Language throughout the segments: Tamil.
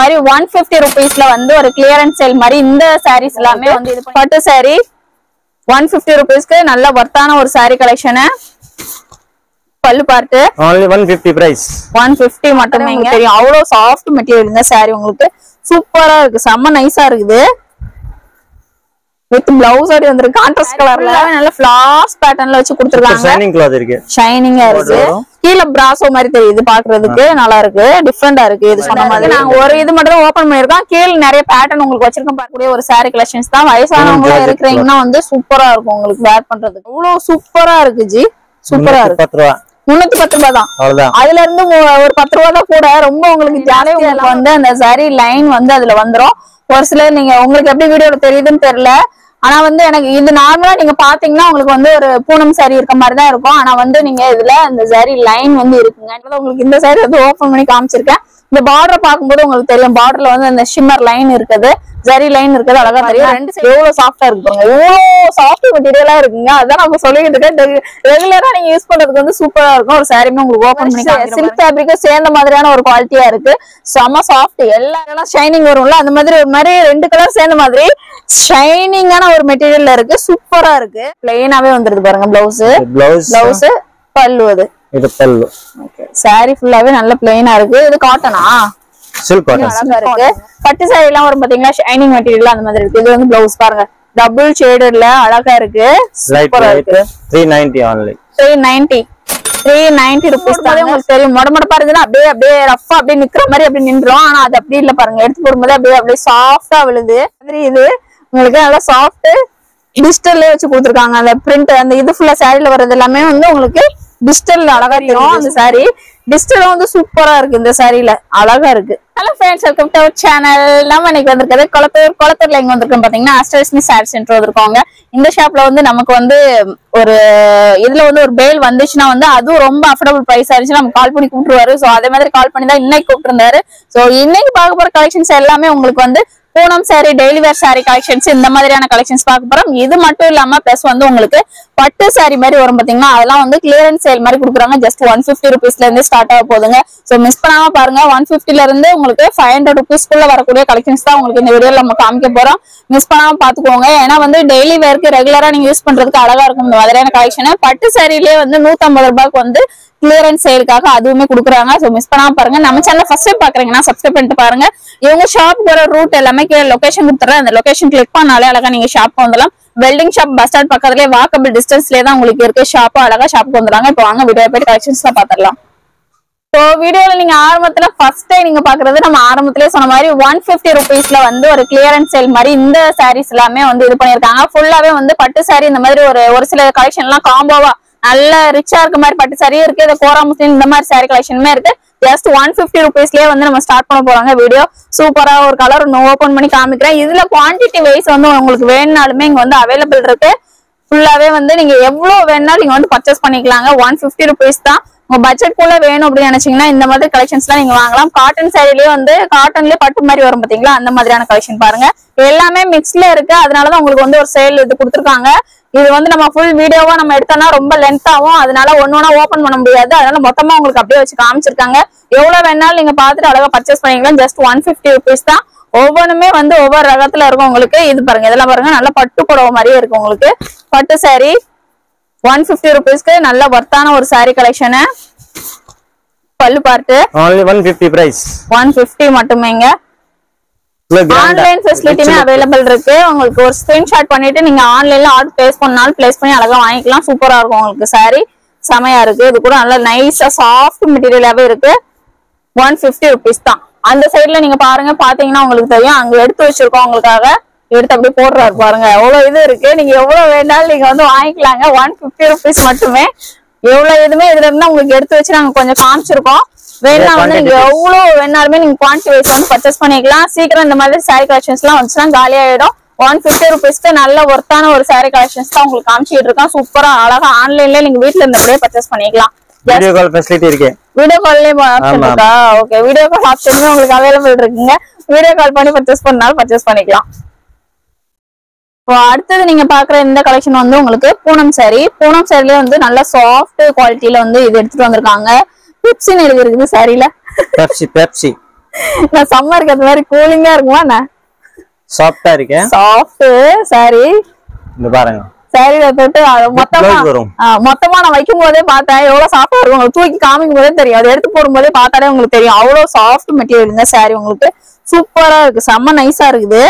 மாதிரி ஒன் பிப்டி ருபீஸ்ல வந்து ஒரு கிளியரன்ஸ் சேல் மாதிரி இந்த சாரீஸ் எல்லாமே வந்து இது பட்டு saree ஒன் பிப்டி ருபீஸ்க்கு நல்ல ஒர்த்தான ஒரு saree collection pallu part only 150 price one fifty மட்டுமே இங்க தெரியும் அவ்வளவு சாஃப்ட் மெட்டீரியலுங்க saree உங்களுக்கு சூப்பரா இருக்கு செம்ம நைஸா இருக்குது வித் பிளவுஸ் அப்படி வந்துருக்கு கான்ட்ராஸ்ட் கலர்ல நல்ல ஃபிளாஸ் பேட்டர்ன்ல வச்சு கொடுத்துருக்காங்க shining cloth இருக்கு ஷைனிங்கா இருக்கு கீழ பிராசோ மாதிரி தெரியுது பாக்குறதுக்கு நல்லா இருக்கு டிஃப்ரெண்டா இருக்கு இது சொன்ன மாதிரி நாங்க ஒரு இது மட்டும் தான் ஓபன் பண்ணிருக்கோம் கீழ நிறைய பேட்டர்ன் உங்களுக்கு வச்சிருக்கோம் பார்க்கக்கூடிய ஒரு saree கலெக்ஷன்ஸ் தான் வயசானவங்க Georgette இருக்கிறீங்கன்னா வந்து சூப்பரா இருக்கும் உங்களுக்கு வேர் பண்றதுக்கு இவ்வளவு சூப்பரா இருக்கு ஜி சூப்பரா இருக்கு பத்து ரூபா முன்னூத்தி பத்து ரூபாய் தான் அவ்வளவுதான் அதுல இருந்து மு- ஒரு பத்து ரூபா தான் கூட ரொம்ப உங்களுக்கு ஜாலியா உங்களுக்கு வந்து அந்த சரி லைன் வந்து அதுல வந்துரும் ஒரு சிலர் நீங்க உங்களுக்கு எப்படி வீடியோல தெரியுதுன்னு தெரியல ஆனா வந்து எனக்கு இது நார்மலா நீங்க பாத்தீங்கன்னா உங்களுக்கு வந்து ஒரு பூனம் saree இருக்க மாதிரி தான் இருக்கும் ஆனா வந்து நீங்க இதுல அந்த சரி லைன் வந்து இருக்குங்க அதனால உங்களுக்கு இந்த saree வந்து ஓபன் பண்ணி காமிச்சிருக்கேன் இந்த பார்டர் பார்க்கும்போது உங்களுக்கு தெரியும் பார்டர்ல வந்து அந்த ஷிம்மர் லைன் இருக்குது ஜரி லைன் இருக்குது அழகா தெரியும் ரெண்டு side எவ்வளவு சாஃப்டா இருக்கு பாருங்க எவ்வளவு சாஃப்ட் மெட்டீரியலா இருக்குங்க அதான் நம்ம சொல்லிட்டு இருக்கேன் ரெகுலரா நீங்க யூஸ் பண்றதுக்கு வந்து சூப்பரா இருக்கும் ஒரு சாரியுமே உங்களுக்கு ஓபன் பண்ணி சில்க் ஃபேப்ரிக்கும் சேர்ந்த மாதிரியான ஒரு குவாலிட்டியா இருக்கு செம சாஃப்ட் எல்லா ஷைனிங் வரும்ல அந்த மாதிரி ஒரு மாதிரி ரெண்டு கலர் சேர்ந்த மாதிரி ஷைனிங்கான ஒரு மெட்டீரியல்ல இருக்கு சூப்பரா இருக்கு பிளெயினாவே வந்துருது பாருங்க பிளவுஸ் பிளவுஸ் பிளவுஸ் பல்லு அது இது பல்லு சாரி ஃபுல்லாவே நல்ல பிளெயினா இருக்கு இது காட்டனா சில்க் காட்டன் அழகா இருக்கு பட்டு சாரி எல்லாம் வரும் பாத்தீங்களா ஷைனிங் மெட்டீரியல் அந்த மாதிரி இருக்கு இது வந்து பிளவுஸ் பாருங்க டபுள் ஷேடட்ல அழகா இருக்கு லைட் சூப்பரா வெயிட் இருக்கு three ninety only three ninety three ninety rupees தான் உங்களுக்கு தெரியும் மொடமொடப்பா இருந்துன்னா அப்படியே அப்படியே ரஃபா அப்படியே நிக்கிற மாதிரி அப்படி நின்றோம் ஆனா அது அப்படி இல்ல பாருங்க எடுத்து போடும்போது அப்படியே அப்படியே சாஃப்டா விழுது மாதிரி இது உங்களுக்கு நல்லா சாஃப்ட் டிஜிட்டல்லே வச்சு கொடுத்துருக்காங்க அந்த பிரிண்ட் அந்த இது ஃபுல்லா சாரில வர்றது எல்லாமே வந்து உங்களுக்கு டிஜிட்டல் அழகா தெரியும் அந்த சாரி டிஜிட்டல் வந்து சூப்பரா இருக்கு இந்த சாரில அழகா இருக்கு hello friends welcome to our channel நம்ம இன்னைக்கு வந்திருக்கிறது குளத்தூர் குளத்தூர்ல எங்க வந்திருக்கோம் பாத்தீங்கன்னா அஸ்டர்ஸ்மி சாரி சென்டர் வந்திருக்கோங்க இந்த ஷாப்ல வந்து நமக்கு வந்து ஒரு இதுல வந்து ஒரு பேல் வந்துச்சுன்னா வந்து அதுவும் ரொம்ப அஃபோர்டபுள் பிரைஸ் இருந்துச்சு நம்ம கால் பண்ணி கூப்பிட்டுருவாரு சோ அதே மாதிரி கால் பண்ணி தான் இன்னைக்கு கூப்பிட்டுருந்தாரு சோ இன்னைக்கு பார்க்க போற கலெக்ஷன்ஸ் எல்லாமே உங்களுக்கு வந்து Poonam saree daily wear saree collections இந்த மாதிரியான கலெக்ஷன்ஸ் பார்க்க போறோம் இது மட்டும் இல்லாம பிளஸ் வந்து உங்களுக்கு பட்டு saree மாதிரி வரும் பாத்தீங்கன்னா அதெல்லாம் வந்து கிளியரன்ஸ் சேல் மாதிரி கொடுக்குறாங்க ஜஸ்ட் ஒன் பிப்டி ருபீஸ்ல இருந்து ஸ்டார்ட் ஆக போகுதுங்க சோ மிஸ் பண்ணாம பாருங்க ஒன் பிப்டில இருந்து உங்களுக்கு ஃபைவ் ஹண்ட்ரட் ருபீஸ்க்குள்ள வரக்கூடிய கலெக்ஷன்ஸ் தான் உங்களுக்கு இந்த வீடியோல நம்ம காமிக்க போறோம் மிஸ் பண்ணாம பாத்துக்கோங்க ஏன்னா வந்து டெய்லி வேர்க்கு ரெகுலரா நீங்க யூஸ் பண்றதுக்கு அழகா இருக்கும் இந்த மாதிரியான கலெக்ஷன் பட்டு சாரிலேயே வந்து நூத்தம்பது ரூபாய்க்கு வந்து கிளியரன்ஸ் சேலுக்காக அதுவுமே கொடுக்குறாங்க ஸோ மிஸ் பண்ணாம பாருங்க நம்ம சேனல் ஃபர்ஸ்ட் டைம் பாக்குறீங்கன்னா சப்ஸ்கிரைப் பண்ணிட்டு பாருங்க இவங்க ஷாப் போற ரூட் எல்லாமே கீழே லொகேஷன் கொடுத்துறேன் அந்த லொகேஷன் கிளிக் பண்ணாலே அழகா நீங்க ஷாப் வந்துடலாம் வெல்டிங் ஷாப் பஸ் ஸ்டாண்ட் பக்கத்துலயே வாக்கபிள் டிஸ்டன்ஸ்லயே தான் உங்களுக்கு இருக்கு ஷாப் அழகா ஷாப்புக்கு வந்துடுறாங்க இப்போ வாங்க வீடியோ போயிட்டு கலெக்ஷன்ஸ் தான் பாத்திரலாம் ஸோ வீடியோல நீங்க ஆரம்பத்துல ஃபர்ஸ்ட் டைம் நீங்க பாக்குறது நம்ம ஆரம்பத்திலே சொன்ன மாதிரி ஒன் பிப்டி ருபீஸ்ல வந்து ஒரு கிளியரன்ஸ் சேல் மாதிரி இந்த சாரீஸ் எல்லாமே வந்து இது பண்ணிருக்காங்க ஃபுல்லாவே வந்து பட்டு சாரி இந்த மாதிரி ஒரு ஒரு சில கலெக்ஷன் எல்லாம் காம்போவா நல்ல ரிச்சா இருக்க மாதிரி பட்டு சாரியும் இருக்கு இந்த கோரா முஸ்லிம் இந்த மாதிரி சாரி கலெக்ஷனுமே இருக்கு ஜஸ்ட் ஒன் பிப்டி ருபீஸ்லயே வந்து நம்ம ஸ்டார்ட் பண்ண போறாங்க வீடியோ சூப்பரா ஒரு கலர் ஒன்று ஓபன் பண்ணி காமிக்கிறேன் இதுல குவான்டிட்டி வைஸ் வந்து உங்களுக்கு வேணும்னாலுமே இங்க வந்து அவைலபிள் இருக்கு ஃபுல்லாவே வந்து நீங்க எவ்வளவு வேணாலும் நீங்க வந்து பர்ச்சேஸ் பண்ணிக்கலாங்க ஒன் பிப்டி ருபீஸ் தான் உங்க பட்ஜெட் குள்ள வேணும் அப்படின்னு நினைச்சீங்கன்னா இந்த மாதிரி கலெக்ஷன்ஸ் எல்லாம் நீங்க வாங்கலாம் காட்டன் சாரிலேயே வந்து காட்டன்லயே பட்டு மாதிரி வரும் பாத்தீங்களா அந்த மாதிரியான கலெக்ஷன் பாருங்க எல்லாமே மிக்ஸ்ல இருக்கு அதனாலதான் உங்களுக்கு வந்து ஒரு சேல் இது கொடுத்துருக்காங்க இது வந்து நம்ம ஃபுல் வீடியோவா நம்ம எடுத்தோம்னா ரொம்ப லென்த் ஆகும் அதனால ஒன்னு ஒன்னா ஓபன் பண்ண முடியாது அதனால மொத்தமா உங்களுக்கு அப்படியே வச்சு காமிச்சிருக்காங்க எவ்வளவு வேணாலும் நீங்க பார்த்துட்டு அழகா பர்ச்சேஸ் பண்ணிக்கலாம் ஜஸ்ட் ஒன் பிப்டி ருபீஸ் தான் ஒவ்வொன்றுமே வந்து ஒவ்வொரு ரகத்துல இருக்கும் உங்களுக்கு இது பாருங்க இதெல்லாம் பாருங்க நல்ல பட்டு புடவை மாதிரியே இருக்கு உங்களுக்கு பட்டு saree ஒன் பிப்டி ருபீஸ்க்கு நல்ல ஒர்த்தான ஒரு saree collection pallu part only 150 price one fifty மட்டுமேங்க இவ்வளவு grand ஆ? ஆன்லைன் ஃபெசிலிட்டியுமே அவைலபிள் இருக்கு உங்களுக்கு ஒரு ஸ்கிரீன்ஷாட் பண்ணிட்டு நீங்க ஆன்லைன்ல ஆர்டர் பிளேஸ் பண்ணாலும் பிளேஸ் பண்ணி அழகா வாங்கிக்கலாம் சூப்பரா இருக்கும் உங்களுக்கு saree செமையா இருக்கு இது கூட நல்ல நைஸா சாஃப்ட் மெட்டீரியலாவே இருக்கு ஒன் பிப்டி ருபீஸ் தான் அந்த சைடுல நீங்க பாருங்க பாத்தீங்கன்னா உங்களுக்கு தெரியும் அங்க எடுத்து வச்சிருக்கோம் உங்களுக்காக எடுத்து அப்படியே போடுறாரு பாருங்க எவ்வளவு இது இருக்கு நீங்க எவ்வளவு வேணாலும் நீங்க வந்து வாங்கிக்கலாங்க ஒன் பிப்டி ருபீஸ் மட்டுமே எவ்வளவு இதுமே இதுல இருந்தா உங்களுக்கு எடுத்து வச்சு நாங்க கொஞ்சம் காமிச்சிருக்கோம் வேணா வந்து நீங்க எவ்வளவு வேணாலுமே நீங்க குவான்டிட்டி வைஸ் வந்து பர்ச்சேஸ் பண்ணிக்கலாம் சீக்கிரம் இந்த மாதிரி சாரி கலெக்ஷன்ஸ் எல்லாம் வந்துச்சுன்னா காலி ஆயிடும் ஒன் பிப்டி ருபீஸ்க்கு நல்ல ஒர்த்தான ஒரு சாரி கலெக்ஷன்ஸ் தான் உங்களுக்கு காமிச்சிட்டு இருக்கோம் சூப்பரா அழகா ஆன்லைன்ல நீங்க வீட்ல இருந்தபடியே பர்ச்சேஸ் பண்ணிக்கலாம் வீடியோ கால் ஃபெசிலிட்டி இருக்கு வீடியோ கால்லயே ஆப்ஷன் ஆமா. இருக்கா ஓகே வீடியோ கால் ஆப்ஷனுமே உங்களுக்கு அவைலபிள் இருக்குங்க வீடியோ கால் பண்ணி பர்ச்சேஸ் பண்ணாலும் பர்ச்சேஸ் பண்ணிக்கலாம் இப்போ அடுத்தது நீங்க பாக்குற இந்த கலெக்ஷன் வந்து உங்களுக்கு பூனம் saree பூனம் சாரிலே வந்து நல்ல சாஃப்ட் குவாலிட்டியில வந்து இது எடுத்துட்டு வந்திருக்காங்க பிப்சின்னு எழுதி இருக்குது சாரில பெப்சி பெப்சி நான் சம்மருக்கு அந்த மாதிரி கூலிங்கா இருக்குமா என்ன சாஃப்டா இருக்கு சாஃப்ட் சாரி இந்த பாருங்க சாரியில தொட்டு அது மொத்தமா blouse வரும். ஆ, மொத்தமா நான் வைக்கும் போதே பார்த்தேன் எவ்வளவு சாஃப்டா இருக்கும் உங்களுக்கு தூக்கி காமிக்கும் போதே தெரியும் அதை எடுத்து போடும் போதே பார்த்தாலே உங்களுக்கு தெரியும் அவ்வளவு சாஃப்ட் மெட்டீரியலுங்க சாரி உங்களுக்கு சூப்பரா இருக்கு செம்ம நைஸா இருக்குது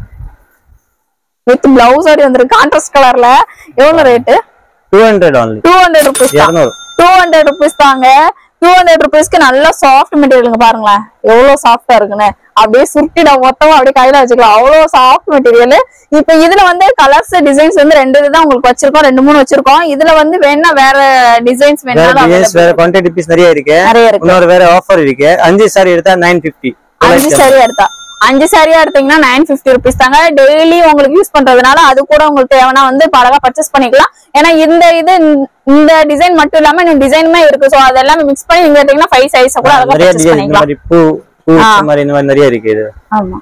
வித் பிளவுஸ் ஓடி வந்துருக்கு கான்ட்ராஸ்ட் கலர்ல எவ்வளவு rate two hundred only two hundred rupees தான் இரநூறு டூ ஹண்ட்ரட் ருபீஸ் தாங்க டூ ஹண்ட்ரட் ருபீஸ்க்கு நல்ல சாஃப்ட் மெட்டீரியலுங்க பாருங்களேன் எவ்வளவு சாஃப்டா இருக்குன்னு அப்படியே சுருட்டிட மொத்தமா அப்படியே கையில வச்சுக்கலாம் அவ்வளவு சாஃப்ட் மெட்டீரியல் இப்ப இதுல வந்து கலர்ஸ் டிசைன்ஸ் வந்து ரெண்டு இதுதான் உங்களுக்கு வச்சிருக்கோம் ரெண்டு மூணு வச்சிருக்கோம் இதுல வந்து வேணா வேற டிசைன்ஸ் வேற வேணாலும் டிசைன்ஸ் வேற குவான்டிட்டி பீஸ் நிறைய இருக்கு நிறைய இருக்கு இன்னொரு வேற ஆஃபர் இருக்கு அஞ்சு சாரி எடுத்தா நைன் பிப்டி அஞ்சு சாரியா எடுத்தா அஞ்சு சாரியா எடுத்தீங்கன்னா நைன் பிப்டி ருபீஸ் தாங்க டெய்லி உங்களுக்கு யூஸ் பண்றதுனால அது கூட உங்களுக்கு தேவைன்னா வந்து அழகா பர்ச்சேஸ் பண்ணிக்கலாம் ஏன்னா இந்த இது இந்த டிசைன் மட்டும் இல்லாம இந்த டிசைனுமே இருக்கு சோ அதெல்லாம் மிக்ஸ் பண்ணி நீங்க எடுத்தீங்கன்னா ஃபைவ் சைஸ் கூட அழகா நிறைய பர்ச்சேஸ் டிசைன் இந்த பண்ணிக்கலாம் மாதிரி பூ பூ இந்த மாதிரி இந்த மாதிரி நிறைய இருக்கு இது ஆமா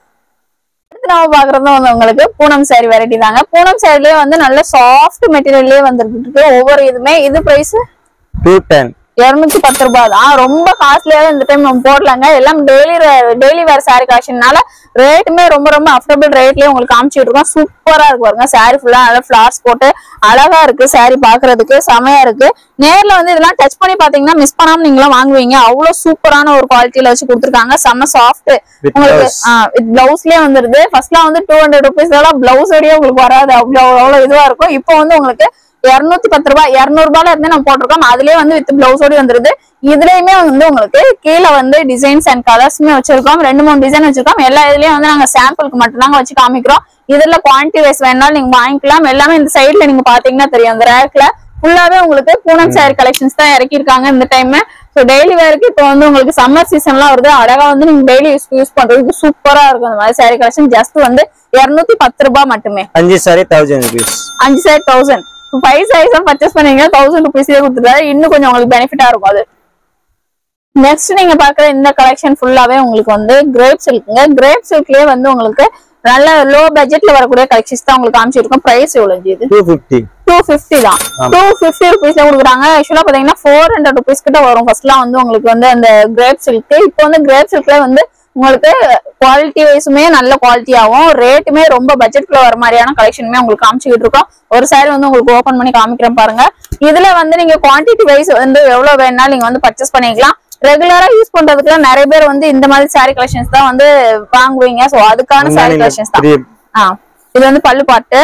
அடுத்து நம்ம பாக்குறது வந்து உங்களுக்கு பூனம் saree வெரைட்டி தாங்க பூனம் சாரிலேயே வந்து நல்ல சாஃப்ட் மெட்டீரியல்லே வந்துருக்கு இருக்கு ஒவ்வொரு இதுமே இது பிரைஸ் டூ டென் இருநூத்தி பத்து ரூபாய் தான் ரொம்ப காஸ்ட்லியாவே இந்த டைம் நம்ம போடலாங்க எல்லாம் டெய்லி டெய்லி வேர் saree கலெக்ஷன்னால ரேட்டுமே ரொம்ப ரொம்ப அஃபோர்டபுள் ரேட்லயே உங்களுக்கு காமிச்சிட்டு இருக்கோம் சூப்பரா இருக்கு பாருங்க saree ஃபுல்லா நல்லா ஃபிளார்ஸ் போட்டு அழகா இருக்கு saree பாக்குறதுக்கு செமையா இருக்கு நேர்ல வந்து இதெல்லாம் டச் பண்ணி பாத்தீங்கன்னா மிஸ் பண்ணாம நீங்களும் வாங்குவீங்க அவ்வளவு சூப்பரான ஒரு குவாலிட்டியில வச்சு கொடுத்துருக்காங்க செம்ம சாஃப்ட் With உங்களுக்கு blouse. வித் பிளவுஸ்லயே வந்துருது ஃபர்ஸ்ட்லாம் வந்து டூ ஹண்ட்ரட் ருபீஸ் எல்லாம் பிளவுஸ் வழியே உங்களுக்கு வராது அவ்வளவு அவ்வளவு இதுவா இருக்கும் இப்போ வந்து உங்களுக்கு இருநூத்தி பத்து ரூபாய் இருநூறு ரூபாயில இருந்து நம்ம போட்டிருக்கோம் அதுலயே வந்து வித் பிளவுஸோட வந்துருது இதுலயுமே வந்து உங்களுக்கு கீழே வந்து டிசைன்ஸ் அண்ட் கலர்ஸ்மே வச்சிருக்கோம் ரெண்டு மூணு டிசைன் வச்சிருக்கோம் எல்லா இதுலயும் வந்து நாங்க சாம்பிளுக்கு மட்டும் தாங்க வச்சு காமிக்கிறோம் இதுல குவான்டிட்டி வைஸ் வேணாலும் நீங்க வாங்கிக்கலாம் எல்லாமே இந்த சைடுல நீங்க பாத்தீங்கன்னா தெரியும் அந்த ரேக்ல ஃபுல்லாவே உங்களுக்கு பூனம் சாரி கலெக்ஷன்ஸ் தான் இறக்கியிருக்காங்க இந்த டைம் ஸோ டெய்லி வேருக்கு இப்போ வந்து உங்களுக்கு சம்மர் சீசன்லாம் வருது அழகா வந்து நீங்க டெய்லி யூஸ் யூஸ் பண்றதுக்கு சூப்பரா இருக்கும் அந்த மாதிரி சாரி கலெக்ஷன் ஜஸ்ட் வந்து இருநூத்தி பத்து ரூபாய் மட்டுமே அஞ்சு சாரி தௌசண்ட் ருபீஸ் அஞ்சு sari thousand five saris purchase பண்ணீங்க தௌசண்ட் ருபீஸ்லேயே கொடுத்துருக்காரு இன்னும் கொஞ்சம் உங்களுக்கு பெனிஃபிட்டா இருக்கும் அது நெக்ஸ்ட் நீங்க பாக்குற இந்த கலெக்ஷன் ஃபுல்லாவே உங்களுக்கு வந்து கிரேப் சில்க்குங்க கிரேப் சில்க்லயே வந்து உங்களுக்கு நல்ல லோ பட்ஜெட்ல வரக்கூடிய கலெக்ஷன்ஸ் தான் உங்களுக்கு காமிச்சிருக்கோம் பிரைஸ் எவ்வளவு இது டூ ஃபிஃப்டி டூ ஃபிஃப்டி தான் டூ ஃபிஃப்டி ருபீஸ்ல கொடுக்குறாங்க ஆக்சுவலா பாத்தீங்கன்னா ஃபோர் ஹண்ட்ரட் ருபீஸ் கிட்ட வரும் ஃபர்ஸ்ட்லாம் வந்து உங்களுக்கு வந்து அந்த கிரேப் சில்க் இப்போ வந்து கிரேப் சில்க்ல வந்து உங்களுக்கு குவாலிட்டி வைஸுமே நல்ல குவாலிட்டியாவும் ரேட்டுமே ரொம்ப பட்ஜெட்ல வர மாதிரியான கலெக்ஷனுமே உங்களுக்கு காமிச்சுக்கிட்டு இருக்கோம் ஒரு சாரி வந்து உங்களுக்கு ஓபன் பண்ணி காமிக்கிறேன் பாருங்க இதுல வந்து நீங்க குவான்டிட்டி வைஸ் வந்து எவ்வளவு வேணாலும் நீங்க வந்து பர்ச்சேஸ் பண்ணிக்கலாம் ரெகுலரா யூஸ் பண்றதுக்குலாம் நிறைய பேர் வந்து இந்த மாதிரி சாரி கலெக்ஷன்ஸ் தான் வந்து வாங்குவீங்க சோ அதுக்கான சாரி கலெக்ஷன்ஸ் தான் ஆ இது வந்து பல்லு பாட்டு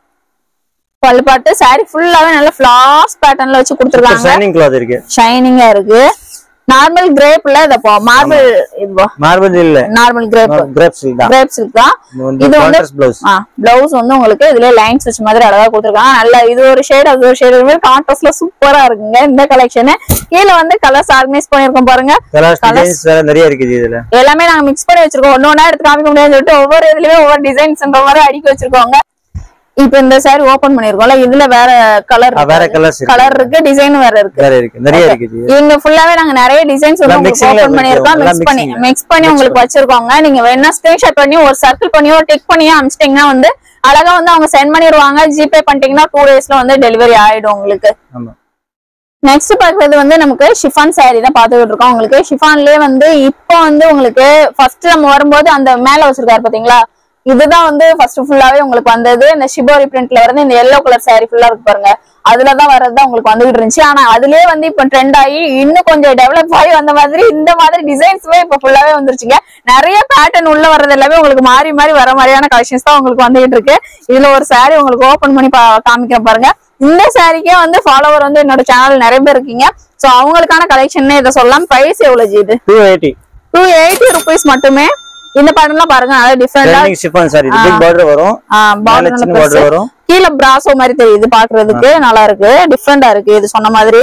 பல்லு பாட்டு சாரி ஃபுல்லாவே நல்ல ஃபிளாஸ் பேட்டர்ன்ல வச்சு கொடுத்துருக்காங்க ஷைனிங் கிளாத் இருக்கு ஷைனிங்கா இருக்கு நார்மல் கிரேப்ல இதப்போ மார்பிள் இதுவோ மார்பிள் இல்ல நார்மல் கிரேப் கிரேப் சில்க் தான் கிரேப் சில்க் தான் இது வந்து இது வந்து கான்ட்ராஸ்ட் பிளவுஸ் பிளவுஸ் வந்து உங்களுக்கு இதுல லைன்ஸ் வச்ச மாதிரி அழகா கொடுத்துருக்காங்க நல்ல இது ஒரு ஷேட் அது ஒரு ஷேட் மாதிரி கான்ட்ராஸ்ட்ல சூப்பரா இருக்குங்க இந்த கலெக்ஷன் கீழே வந்து கலர்ஸ் ஆர்கனைஸ் பண்ணிருக்கோம் பாருங்க கலர்ஸ் டிசைன்ஸ் வேற நிறைய இருக்குது இதுல எல்லாமே நாங்க மிக்ஸ் பண்ணி வச்சிருக்கோம் ஒன்னு ஒன்னா எடுத்து காமிக்க முடியாதுன்னு சொல்லிட்டு ஒவ்வொரு இதுலயுமே ஒவ்வொரு டிசைன்ஸ்ன்ற மாதிரி அடுக்கி வச்சிருக்கோங்க இப்ப இந்த சாரி ஓபன் பண்ணிருக்கோம்ல இதுல வேற கலர் ஆ, வேற கலர்ஸ் இருக்கு கலர் இருக்கு டிசைன் வேற இருக்கு வேற இருக்கு நிறைய இருக்குது இவங்க ஃபுல்லாவே நாங்க நிறைய டிசைன்ஸ் வந்து எல்லாம் உங்களுக்கு mixing ல ஓபன் பண்ணிருக்கோம் இருக்கு. மிக்ஸ் பண்ணி எல்லாம் மிக்ஸ் பண்ணி உங்களுக்கு வச்சிருக்கோங்க நீங்க வேணா ஸ்கிரீன்ஷாட் பண்ணி ஒரு சர்க்கிள் பண்ணியோ ஒரு டிக் பண்ணியோ அனுப்பிச்சிட்டீங்கன்னா வந்து அழகா வந்து அவங்க சென்ட் பண்ணிடுவாங்க ஜிபே பண்ணிட்டீங்கன்னா டூ டேஸ்ல வந்து டெலிவரி ஆயிடும் உங்களுக்கு ஆமா நெக்ஸ்ட் பாக்குறது வந்து நமக்கு ஷிஃபான் saree தான் பாத்துக்கிட்டு இருக்கோம் உங்களுக்கு ஷிஃபான்லயே வந்து இப்போ வந்து உங்களுக்கு ஃபர்ஸ்ட் நம்ம வரும்போது அந்த மேல வச்சிருக்காரு பாத்தீங்களா இதுதான் வந்து ஃபர்ஸ்ட் ஃபுல்லாவே உங்களுக்கு வந்தது இந்த ஷிபோரி பிரிண்ட்ல வந்து இந்த எல்லோ கலர் saree ஃபுல்லா இருக்கு பாருங்க அதுலதான் வர்றதுதான் உங்களுக்கு வந்துகிட்டு இருந்துச்சு ஆனா அதுலயே வந்து இப்ப ட்ரெண்ட் ஆகி இன்னும் கொஞ்சம் டெவலப் ஆகி வந்த மாதிரி இந்த மாதிரி டிசைன்ஸ்மே இப்ப ஃபுல்லாவே வந்துருச்சுங்க நிறைய பேட்டர்ன் உள்ள வர்றது எல்லாமே உங்களுக்கு மாறி மாறி வர மாதிரியான கலெக்ஷன்ஸ் தான் உங்களுக்கு வந்துகிட்டு இருக்கு இதுல ஒரு saree உங்களுக்கு ஓபன் பண்ணி பா- காமிக்கிறேன் பாருங்க இந்த சாரிக்கே வந்து ஃபாலோவர் வந்து என்னோட சேனல் நிறைய பேர் இருக்கீங்க சோ அவங்களுக்கான கலெக்ஷன் இதை சொல்லலாம் பிரைஸ் எவ்வளவு ஜி இது two eighty two eighty rupees மட்டுமே இந்த பேட்டர்ன்லாம் பாருங்க நல்லா டிஃப்ரெண்டா ட்ரெண்டிங் ஷிஃபான் சாரி இது பிக் பார்டர் வரும் மேல சின்ன பார்டர் பார்டர் வரும் கீழே பிராசோ மாதிரி தெரியுது பாக்குறதுக்கு நல்லா இருக்கு டிஃப்ரெண்டா இருக்கு இது சொன்ன மாதிரி